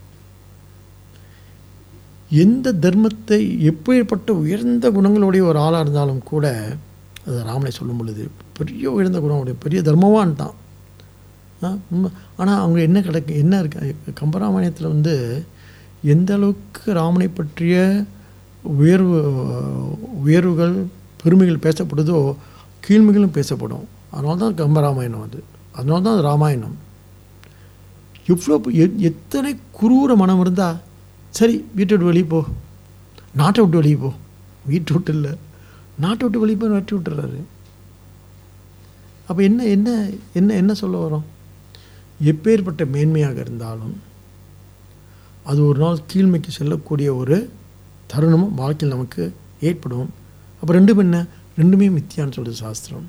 எந்த தர்மத்தை எப்பேற்பட்ட உயர்ந்த குணங்களுடைய ஒரு ஆளாக இருந்தாலும் கூட அது ராமனை சொல்லும் பொழுது பெரிய உயர்ந்த குணம் உடைய பெரிய தர்மவான் தான் ஆனால் அவங்க என்ன கிடக்கு என்ன இருக்கு கம்பராமாயணத்தில் வந்து எந்த அளவுக்கு ராமனை பற்றிய உயர்வு உயர்வுகள் பெருமைகள் பேசப்படுதோ கீழ்மைகளும் பேசப்படும் அதனால தான் கம்பராமாயணம் அது அதனால தான் அது ராமாயணம் எவ்வளோ பெ- எ- எத்தனை குரூர மனம் இருந்தால் சரி வீட்டை விட்டு வெளியே போ நாட்டை விட்டு வெளியே போ வீட்டை விட்டு இல்லை நாட்டை விட்டு வெளியே போய் வெட்டி விட்டுறாரு அப்போ என்ன என்ன என்ன என்ன சொல்ல வரோம் எப்பேற்பட்ட மேன்மையாக இருந்தாலும் அது ஒரு நாள் கீழ்மைக்கு செல்லக்கூடிய ஒரு தருணமும் வாழ்க்கையில் நமக்கு ஏற்படும் அப்போ ரெண்டும் என்ன ரெண்டுமே மித்தியான்னு சொல்லுது சாஸ்திரம்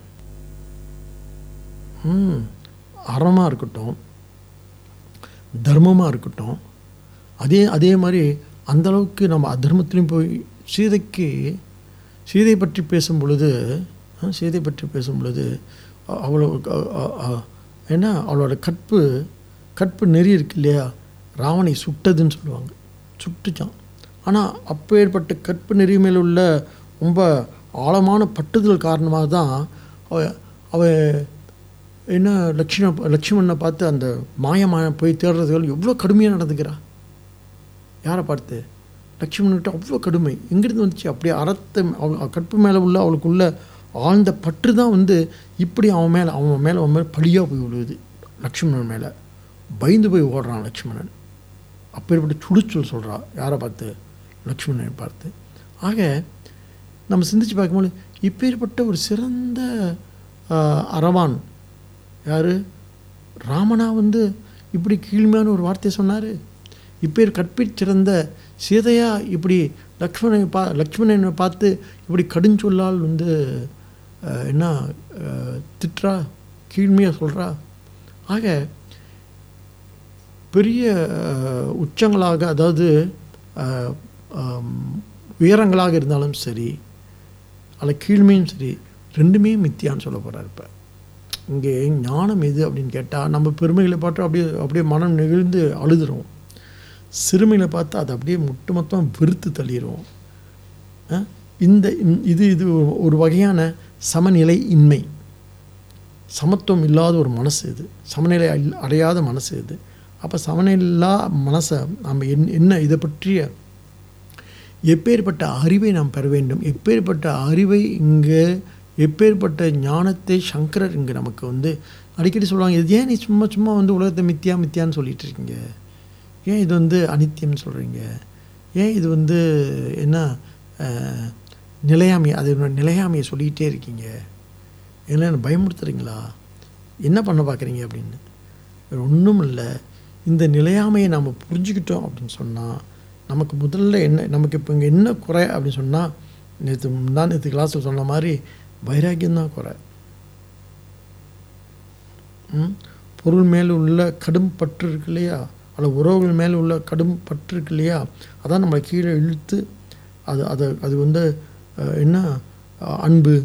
ம் அறமாக இருக்கட்டும் தர்மமாக இருக்கட்டும் அதே அதே மாதிரி அந்த அளவுக்கு நம்ம அதர்மத்திலையும் போய் சீதைக்கு சீதை பற்றி பேசும் பொழுது ஆ, சீதை பற்றி பேசும் பொழுது அ- அவ்வளோ அ- அ- அ- ஏன்னா அவளோட கற்பு கற்பு நெறி இருக்கு இல்லையா ராவணை சுட்டதுன்னு சொல்லுவாங்க சுட்டுச்சான் ஆனால் அப்பேற்பட்ட கற்பு நெறி மேல் உள்ள ரொம்ப ஆழமான பட்டுதல் காரணமாக தான் அவ அவ என்ன லட்சுமண லட்சுமணனை பார்த்து அந்த மாயமான போய் தேடுறதுகள் எவ்வளோ கடுமையாக நடந்துக்கிறா யாரை பார்த்து லட்சுமணன்கிட்ட அவ்வளோ கடுமை எங்கிருந்து வந்துச்சு அப்படியே அறத்தை அவள் கற்பு மேலே உள்ள அவளுக்குள்ள ஆழ்ந்த பற்று தான் வந்து இப்படி அவன் மேலே அவன் மேலே அவன் மேலே பழியாக போய் விழுவுது லக்ஷ்மணன் மேலே பயந்து போய் ஓடுறான் லக்ஷ்மணன் அப்பேற்பட்ட சுடுச்சொல் சொல்கிறா யாரை பார்த்து லக்ஷ்மணனை பார்த்து ஆக நம்ம சிந்திச்சு பார்க்கும்போது இப்பேற்பட்ட ஒரு சிறந்த ஆஹ், அரவான் யார் ராமனா வந்து இப்படி கீழ்மையான ஒரு வார்த்தையை சொன்னார் இப்பேர் கற்பிச்சிறந்த சீதையா இப்படி லக்ஷ்மணனை பா லக்ஷ்மணனை பார்த்து இப்படி கடுஞ்சொல்லால் வந்து அஹ், என்ன அஹ், திட்டுறா கீழ்மையாக சொல்கிறா ஆக பெரிய அஹ், உச்சங்களாக அதாவது அஹ், ஆம், உயரங்களாக இருந்தாலும் சரி அல்ல கீழ்மையும் சரி ரெண்டுமே மித்தியான்னு சொல்ல போகிறார் இப்போ இங்கே ஞானம் எது அப்படின்னு கேட்டால் நம்ம பெருமைகளை பார்த்து அப்படியே அப்படியே மனம் நெகிழ்ந்து அழுதுறோம் சிறுமைகளை பார்த்து அதை அப்படியே ஒட்டுமொத்தமாக வெறுத்து தள்ளிடுவோம் அஹ், இந்த இந்த- இது இது ஒரு- ஒரு வகையான சமநிலை இன்மை சமத்துவம் இல்லாத ஒரு மனசு இது சமநிலை அல்- அடையாத மனசு இது அப்போ சமநிலா மனசை நம்ம என் என்ன இதை பற்றிய எப்பேற்பட்ட அறிவை நாம் பெற வேண்டும் எப்பேற்பட்ட அறிவை இங்கே எப்பேற்பட்ட ஞானத்தை சங்கரர் இங்கே நமக்கு வந்து அடிக்கடி சொல்லுவாங்க இது ஏன் நீ சும்மா சும்மா வந்து உலகத்தை மித்தியா மித்தியான்னு சொல்லிட்டு இருக்கீங்க ஏன் இது வந்து அனித்தியம்னு சொல்கிறீங்க ஏன் இது வந்து என்ன அஹ், நிலையாமை அது நிலையாமையை சொல்லிக்கிட்டே இருக்கீங்க என்ன என்னை பயமுறுத்துறீங்களா என்ன பண்ண பார்க்குறீங்க அப்படின்னு வேறு ஒன்றும் இல்லை இந்த நிலையாமையை நம்ம புரிஞ்சுக்கிட்டோம் அப்படின்னு சொன்னால் நமக்கு முதல்ல என்ன நமக்கு இப்போ இங்கே என்ன குறை அப்படின்னு சொன்னால் நேற்று முந்தா நேற்று கிளாஸில் சொன்ன மாதிரி வைராக்கியம்தான் குறை ம்? பொருள் மேல் உள்ள கடும் பற்று இருக்கு இல்லையா அல்ல உறவுகள் மேல் உள்ள கடும் பற்று இருக்கு இல்லையா அதான் நம்மளை கீழே இழுத்து அது அதை அது வந்து அஹ், என்ன அஹ், அன்பு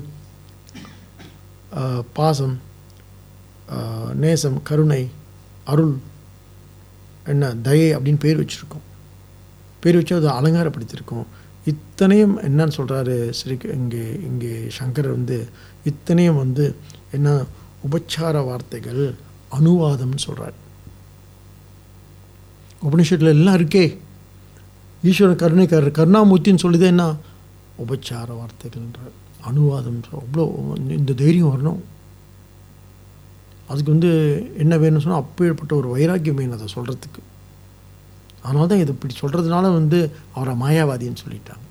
அஹ், பாசம் அஹ், நேசம் கருணை அருள் என்ன தயை அப்படின்னு பேர் வச்சுருக்கோம் பேர் வச்சு அதை அலங்காரப்படுத்தியிருக்கோம் இத்தனையும் என்னன்னு சொல்கிறாரு ஸ்ரீ இங்கே இங்கே சங்கரர் வந்து இத்தனையும் வந்து என்ன உபச்சார வார்த்தைகள் அனுவாதம்னு சொல்கிறார் உபனிஷத்தில் எல்லாம் இருக்கே ஈஸ்வரன் கருணைக்காரர் கருணாமூர்த்தின்னு சொல்லுதே என்ன உபச்சார வார்த்தைகள்ன்றார் அனுவாதம் சொல்~ அவ்வளோ இந்த தைரியம் வரணும் அதுக்கு வந்து என்ன வேணும்னு சொன்னால் அப்பேற்பட்ட ஒரு வைராக்கியம் வேணும் அதை சொல்கிறதுக்கு அதனால தான் இது இப்படி சொல்கிறதுனால வந்து அவரை மாயாவாதின்னு சொல்லிட்டாங்க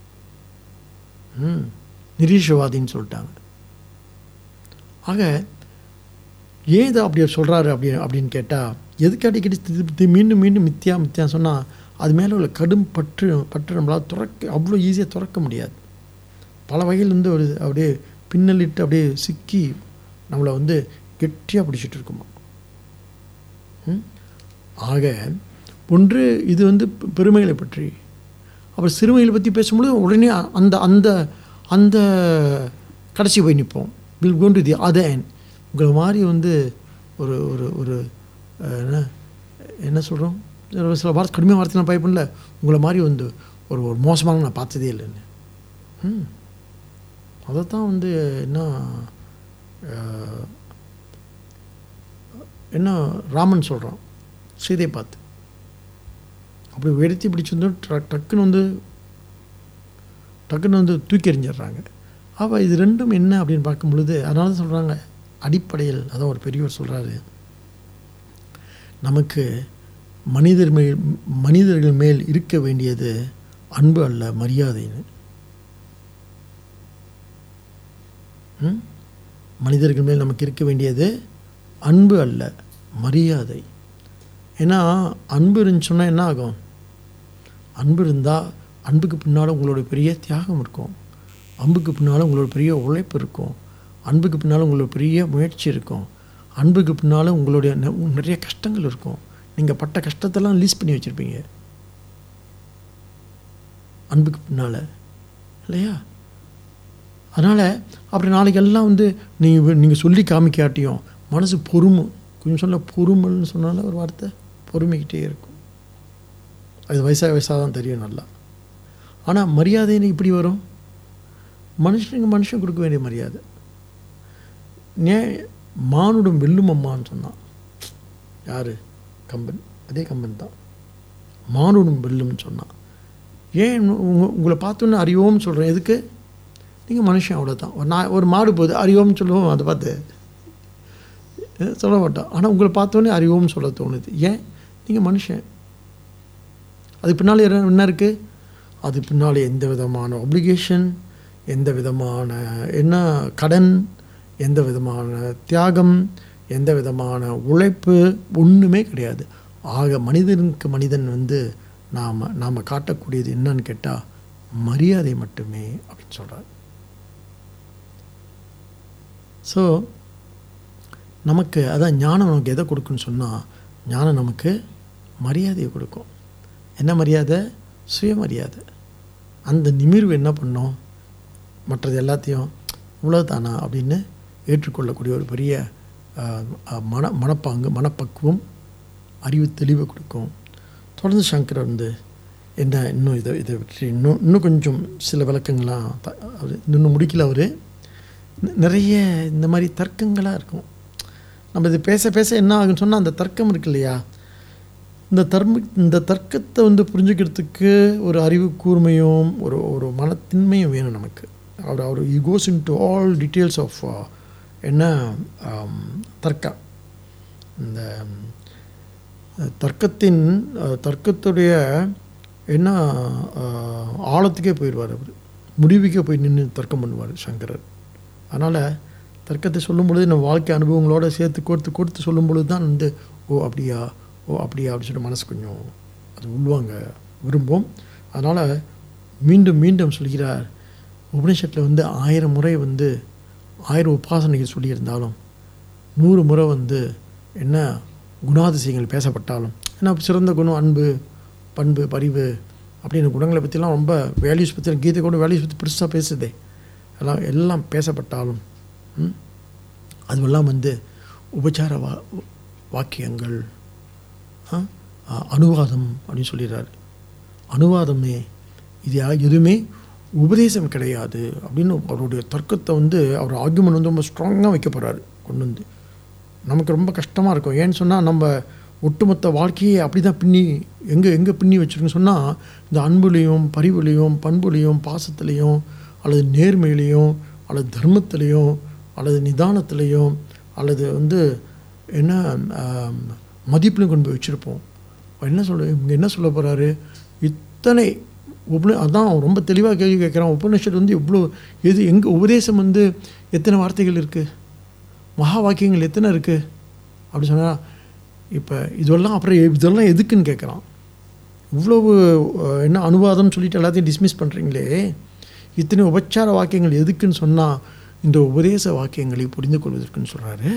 ம் நிரீஷவாதின்னு சொல்லிட்டாங்க ஆக ஏன் இதை அப்படி சொல்கிறாரு அப்படி அப்படின்னு கேட்டால் எதுக்கு அடிக்கடி திருப்பி திருப்பி மீண்டும் மீண்டும் மித்தியா மித்தியா சொன்னால் அது மேலே உள்ள கடும் பற்று பற்று நம்மளால் துறக்க அவ்வளோ ஈஸியாக துறக்க முடியாது பல வகையில் வந்து ஒரு அப்படியே பின்னலிட்டு அப்படியே சிக்கி நம்மளை வந்து கெட்டியாக பிடிச்சிட்டு இருக்குமா ம்? ஆக ஒன்று இது வந்து பெ- பெருமைகளை பற்றி அப்புறம் சிறுமைகளை பற்றி பேசும்பொழுது உடனே அ- அந்த அந்த அந்த கடைசி போய் நிற்போம் will gone to the other end உங்களை மாதிரி வந்து ஒரு ஒரு ஒரு அஹ், என்ன என்ன சொல்கிறோம் சில வார்த்தை கடுமையான வார்த்தை நான் பயப்படல உங்களை மாதிரி வந்து ஒரு ஒரு மோசமான நான் பார்த்ததே இல்லைன்னு ம் அதைத்தான் வந்து என்ன அஹ், என்ன ராமன் சொல்கிறான் சீதையை பார்த்து அப்படி வெடுத்தி பிடிச்சி வந்து ட- டக்குன்னு வந்து டக்குன்னு வந்து தூக்கி எறிஞ்சிடுறாங்க அப்போ இது ரெண்டும் என்ன அப்படின்னு பார்க்கும் பொழுது அதனால தான் சொல்கிறாங்க அடிப்படையில் அதான் ஒரு பெரியவர் சொல்கிறாரு நமக்கு மனிதர் மேல் மனிதர்கள் மேல் இருக்க வேண்டியது அன்பு அல்ல மரியாதைன்னு ம்? மனிதர்கள் மேல் நமக்கு இருக்க வேண்டியது அன்பு அல்ல மரியாதை ஏன்னா அன்பு இருந்துச்சு சொன்னால் என்ன ஆகும் அன்பு இருந்தால் அன்புக்கு பின்னால் உங்களோட பெரிய தியாகம் இருக்கும் அன்புக்கு பின்னால் உங்களோட பெரிய உழைப்பு இருக்கும் அன்புக்கு பின்னால் உங்களோட பெரிய முயற்சி இருக்கும் அன்புக்கு பின்னால் உங்களுடைய நெ- நிறைய கஷ்டங்கள் இருக்கும் நீங்கள் பட்ட கஷ்டத்தெல்லாம் லீஸ் பண்ணி வச்சுருப்பீங்க அன்புக்கு பின்னால் இல்லையா அதனால் அப்படி நாளைக்கு எல்லாம் வந்து நீங்கள் நீங்கள் சொல்லி காமிக்காட்டியும் மனசு பொறுமை கொஞ்சம் சொல்ல பொறுமைன்னு சொன்னால ஒரு வார்த்தை பொறுமைக்கிட்டே இருக்கும் அது வயசாக வயசாக தான் தெரியும் நல்லா ஆனால் மரியாதைன்னு இப்படி வரும் மனுஷனுக்கு மனுஷன் கொடுக்க வேண்டிய மரியாதை ஏன் மானுடம் வெல்லும் அம்மான்னு சொன்னான் யார் கம்பன் அதே கம்பன் தான் மானுடம் வெல்லும்னு சொன்னான் ஏன் உங்க உங்களை பார்த்தோன்னே அறிவோம்னு சொல்கிறேன் எதுக்கு நீங்கள் மனுஷன் அவ்வளோதான் ஒரு நான் ஒரு மாடு போகுது அறிவோம்னு சொல்லுவோம் அதை பார்த்து அஹ் சொல்ல மாட்டோம் ஆனால் உங்களை பார்த்தோன்னே அறிவோம்னு சொல்ல தோணுது ஏன் நீங்கள் மனுஷன் அது பின்னால் என்ன என்ன இருக்குது அது பின்னால் எந்த விதமான ஒப்ளிகேஷன் எந்த விதமான என்ன கடன் எந்த விதமான தியாகம் எந்த விதமான உழைப்பு ஒன்றுமே கிடையாது ஆக மனிதனுக்கு மனிதன் வந்து நாம் நாம் காட்டக்கூடியது என்னன்னு கேட்டால் மரியாதை மட்டுமே அப்படின்னு சொல்கிறார் ஸோ நமக்கு அதான் ஞானம் நமக்கு எதை கொடுக்குன்னு சொன்னால் ஞானம் நமக்கு மரியாதையை கொடுக்கும் என்ன மரியாதை சுயமரியாதை அந்த நிமிர்வு என்ன பண்ணும் மற்றது எல்லாத்தையும் இவ்வளோதானா அப்படின்னு ஏற்றுக்கொள்ளக்கூடிய ஒரு பெரிய ஆஹ், ஆஹ், மன மனப்பாங்கு மனப்பக்குவம் அறிவு தெளிவை கொடுக்கும் தொடர்ந்து சங்கரர் வந்து என்ன இன்னும் இதை இதை பற்றி இன்னும் இன்னும் கொஞ்சம் சில விளக்கங்கள்லாம் த- அவரு இன்னும் முடிக்கல அவர் நிறைய இந்த மாதிரி தர்க்கங்களாக இருக்கும் நம்ம இது பேச பேச என்ன ஆகுன்னு சொன்னால் அந்த தர்க்கம் இருக்கு இல்லையா இந்த தர்ம இந்த தர்க்கத்தை வந்து புரிஞ்சுக்கிறதுக்கு ஒரு அறிவு கூர்மையும் ஒரு ஒரு மனத்தின்மையும் வேணும் நமக்கு அவர் அவர் you goes into all details of என்ன ஆம், தர்க்கா இந்த ம், தர்க்கத்தின் அஹ், தர்க்கத்துடைய என்ன அஹ், ஆழத்துக்கே போயிடுவார் அவர் முடிவுக்கே போய் நின்று தர்க்கம் பண்ணுவார் சங்கரர் அதனால் தர்க்கத்தை சொல்லும் பொழுது நம்ம வாழ்க்கை அனுபவங்களோட சேர்த்து கோர்த்து கோர்த்து சொல்லும் பொழுது தான் வந்து ஓ அப்படியா ஓ அப்படியா அப்படின்னு சொல்லிட்டு மனசு கொஞ்சம் அது உள்வாங்க விரும்பும் அதனால் மீண்டும் மீண்டும் சொல்கிறார் உபனிஷத்தில் வந்து ஆயிரம் முறை வந்து ஆயிரம் உபாசனைகள் சொல்லியிருந்தாலும் நூறு முறை வந்து என்ன குணாதிசயங்கள் பேசப்பட்டாலும் ஏன்னா சிறந்த குணம் அன்பு பண்பு பரிவு அப்படின்னு குணங்களை பற்றிலாம் ரொம்ப வேல்யூஸ் பற்றி கீதை கூட வேல்யூஸ் பற்றி பெருசாக பேசுதே எல்லாம் எல்லாம் பேசப்பட்டாலும் ம், அதுவெல்லாம் வந்து உபச்சார வா வாக்கியங்கள் ஆ, ஆ, அனுவாதம் அப்படின்னு சொல்லிடுறாரு அனுவாதமே இது யா- எதுவுமே உபதேசம் கிடையாது அப்படின்னு அவருடைய தர்க்கத்தை வந்து அவர் ஆர்குமெண்ட் வந்து ரொம்ப ஸ்ட்ராங்காக வைக்க போகிறாரு கொண்டு வந்து நமக்கு ரொம்ப கஷ்டமாக இருக்கும் ஏன்னு சொன்னால் நம்ம ஒட்டுமொத்த வாழ்க்கையை அப்படி தான் பின்னி எங்கே எங்கே பின்னி வச்சுருக்குன்னு சொன்னால் இந்த அன்புலேயும் பரிவுலேயும் பண்புலேயும் பாசத்துலேயும் அல்லது நேர்மையிலையும் அல்லது தர்மத்திலையும் அல்லது நிதானத்திலையும் அல்லது வந்து என்ன ஆம், மதிப்புலையும் கொண்டு போய் வச்சுருப்போம் என்ன சொல்ல இவங்க என்ன சொல்ல போகிறாரு இத்தனை உபநி அதான் அவன் ரொம்ப தெளிவாக கேள்வி கேட்குறான் உபநிஷத் வந்து எவ்வளோ எது எங்கே உபதேசம் வந்து எத்தனை வார்த்தைகள் இருக்குது மகா வாக்கியங்கள் எத்தனை இருக்குது அப்படி சொன்னால் இப்போ இதெல்லாம் அப்புறம் எ- இதெல்லாம் எதுக்குன்னு கேட்குறான் இவ்வளவு அஹ், என்ன அனுவாதம் சொல்லிட்டு எல்லாத்தையும் டிஸ்மிஸ் பண்ணுறீங்களே இத்தனை உபச்சார வாக்கியங்கள் எதுக்குன்னு சொன்னால் இந்த உபதேச வாக்கியங்களை புரிந்து கொள்வதற்குன்னு சொல்கிறாரு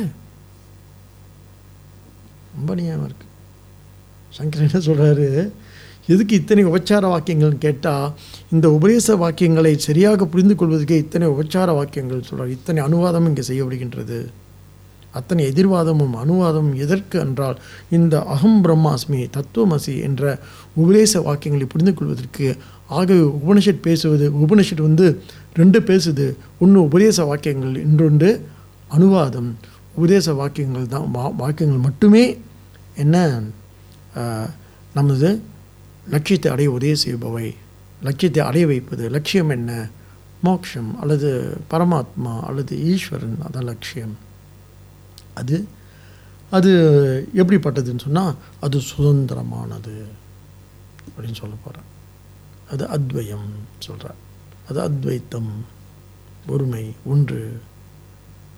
ரொம்ப நியாயமாக இருக்குது சங்கரன் என்ன சொல்கிறாரு எதுக்கு இத்தனை உபச்சார வாக்கியங்கள்னு கேட்டால் இந்த உபதேச வாக்கியங்களை சரியாக புரிந்து கொள்வதற்கே இத்தனை உபச்சார வாக்கியங்கள் சொல்கிறார் இத்தனை அனுவாதம் இங்கே செய்யப்படுகின்றது அத்தனை எதிர்வாதமும் அனுவாதமும் எதற்கு என்றால் இந்த அகம் பிரம்மாஸ்மி தத்துவமசி என்ற உபதேச வாக்கியங்களை புரிந்து கொள்வதற்கு ஆகவே உபனிஷத் பேசுவது உபனிஷத் வந்து ரெண்டு பேசுது ஒன்று உபதேச வாக்கியங்கள் இன்னொன்று அனுவாதம் உபதேச வாக்கியங்கள் தான் வா வாக்கியங்கள் மட்டுமே என்ன ஆஹ், நமது லட்சியத்தை அடைய உதவி செய்பவை லட்சியத்தை அடைய வைப்பது லட்சியம் என்ன மோட்சம் அல்லது பரமாத்மா அல்லது ஈஸ்வரன் அதான் லட்சியம் அது அது எப்படிப்பட்டதுன்னு சொன்னால் அது சுதந்திரமானது அப்படின்னு சொல்ல போகிறேன் அது அத்வயம் சொல்கிறார் அது அத்வைத்தம் ஒருமை ஒன்று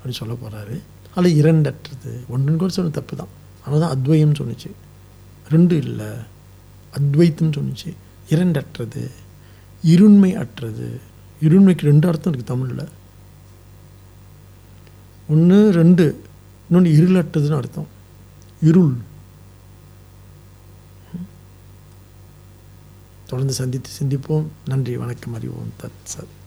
அப்படின்னு சொல்ல போகிறாரு அதில் இரண்டற்றது ஒன்றுன்னு கூட சொன்ன தப்பு தான் ஆனால் தான் அத்வையம் சொன்னுச்சு ரெண்டு இல்லை அத்வைத்தம் சொன்னுச்சு இரண்டற்றது இருண்மை அற்றது இருண்மைக்கு ரெண்டு அர்த்தம் இருக்குது தமிழில் ஒன்று ரெண்டு இன்னொன்று இருளற்றதுன்னு அர்த்தம் இருள் தொடர்ந்து சந்தித்து சிந்திப்போம் நன்றி வணக்கம் அறிவோம் தத் சத்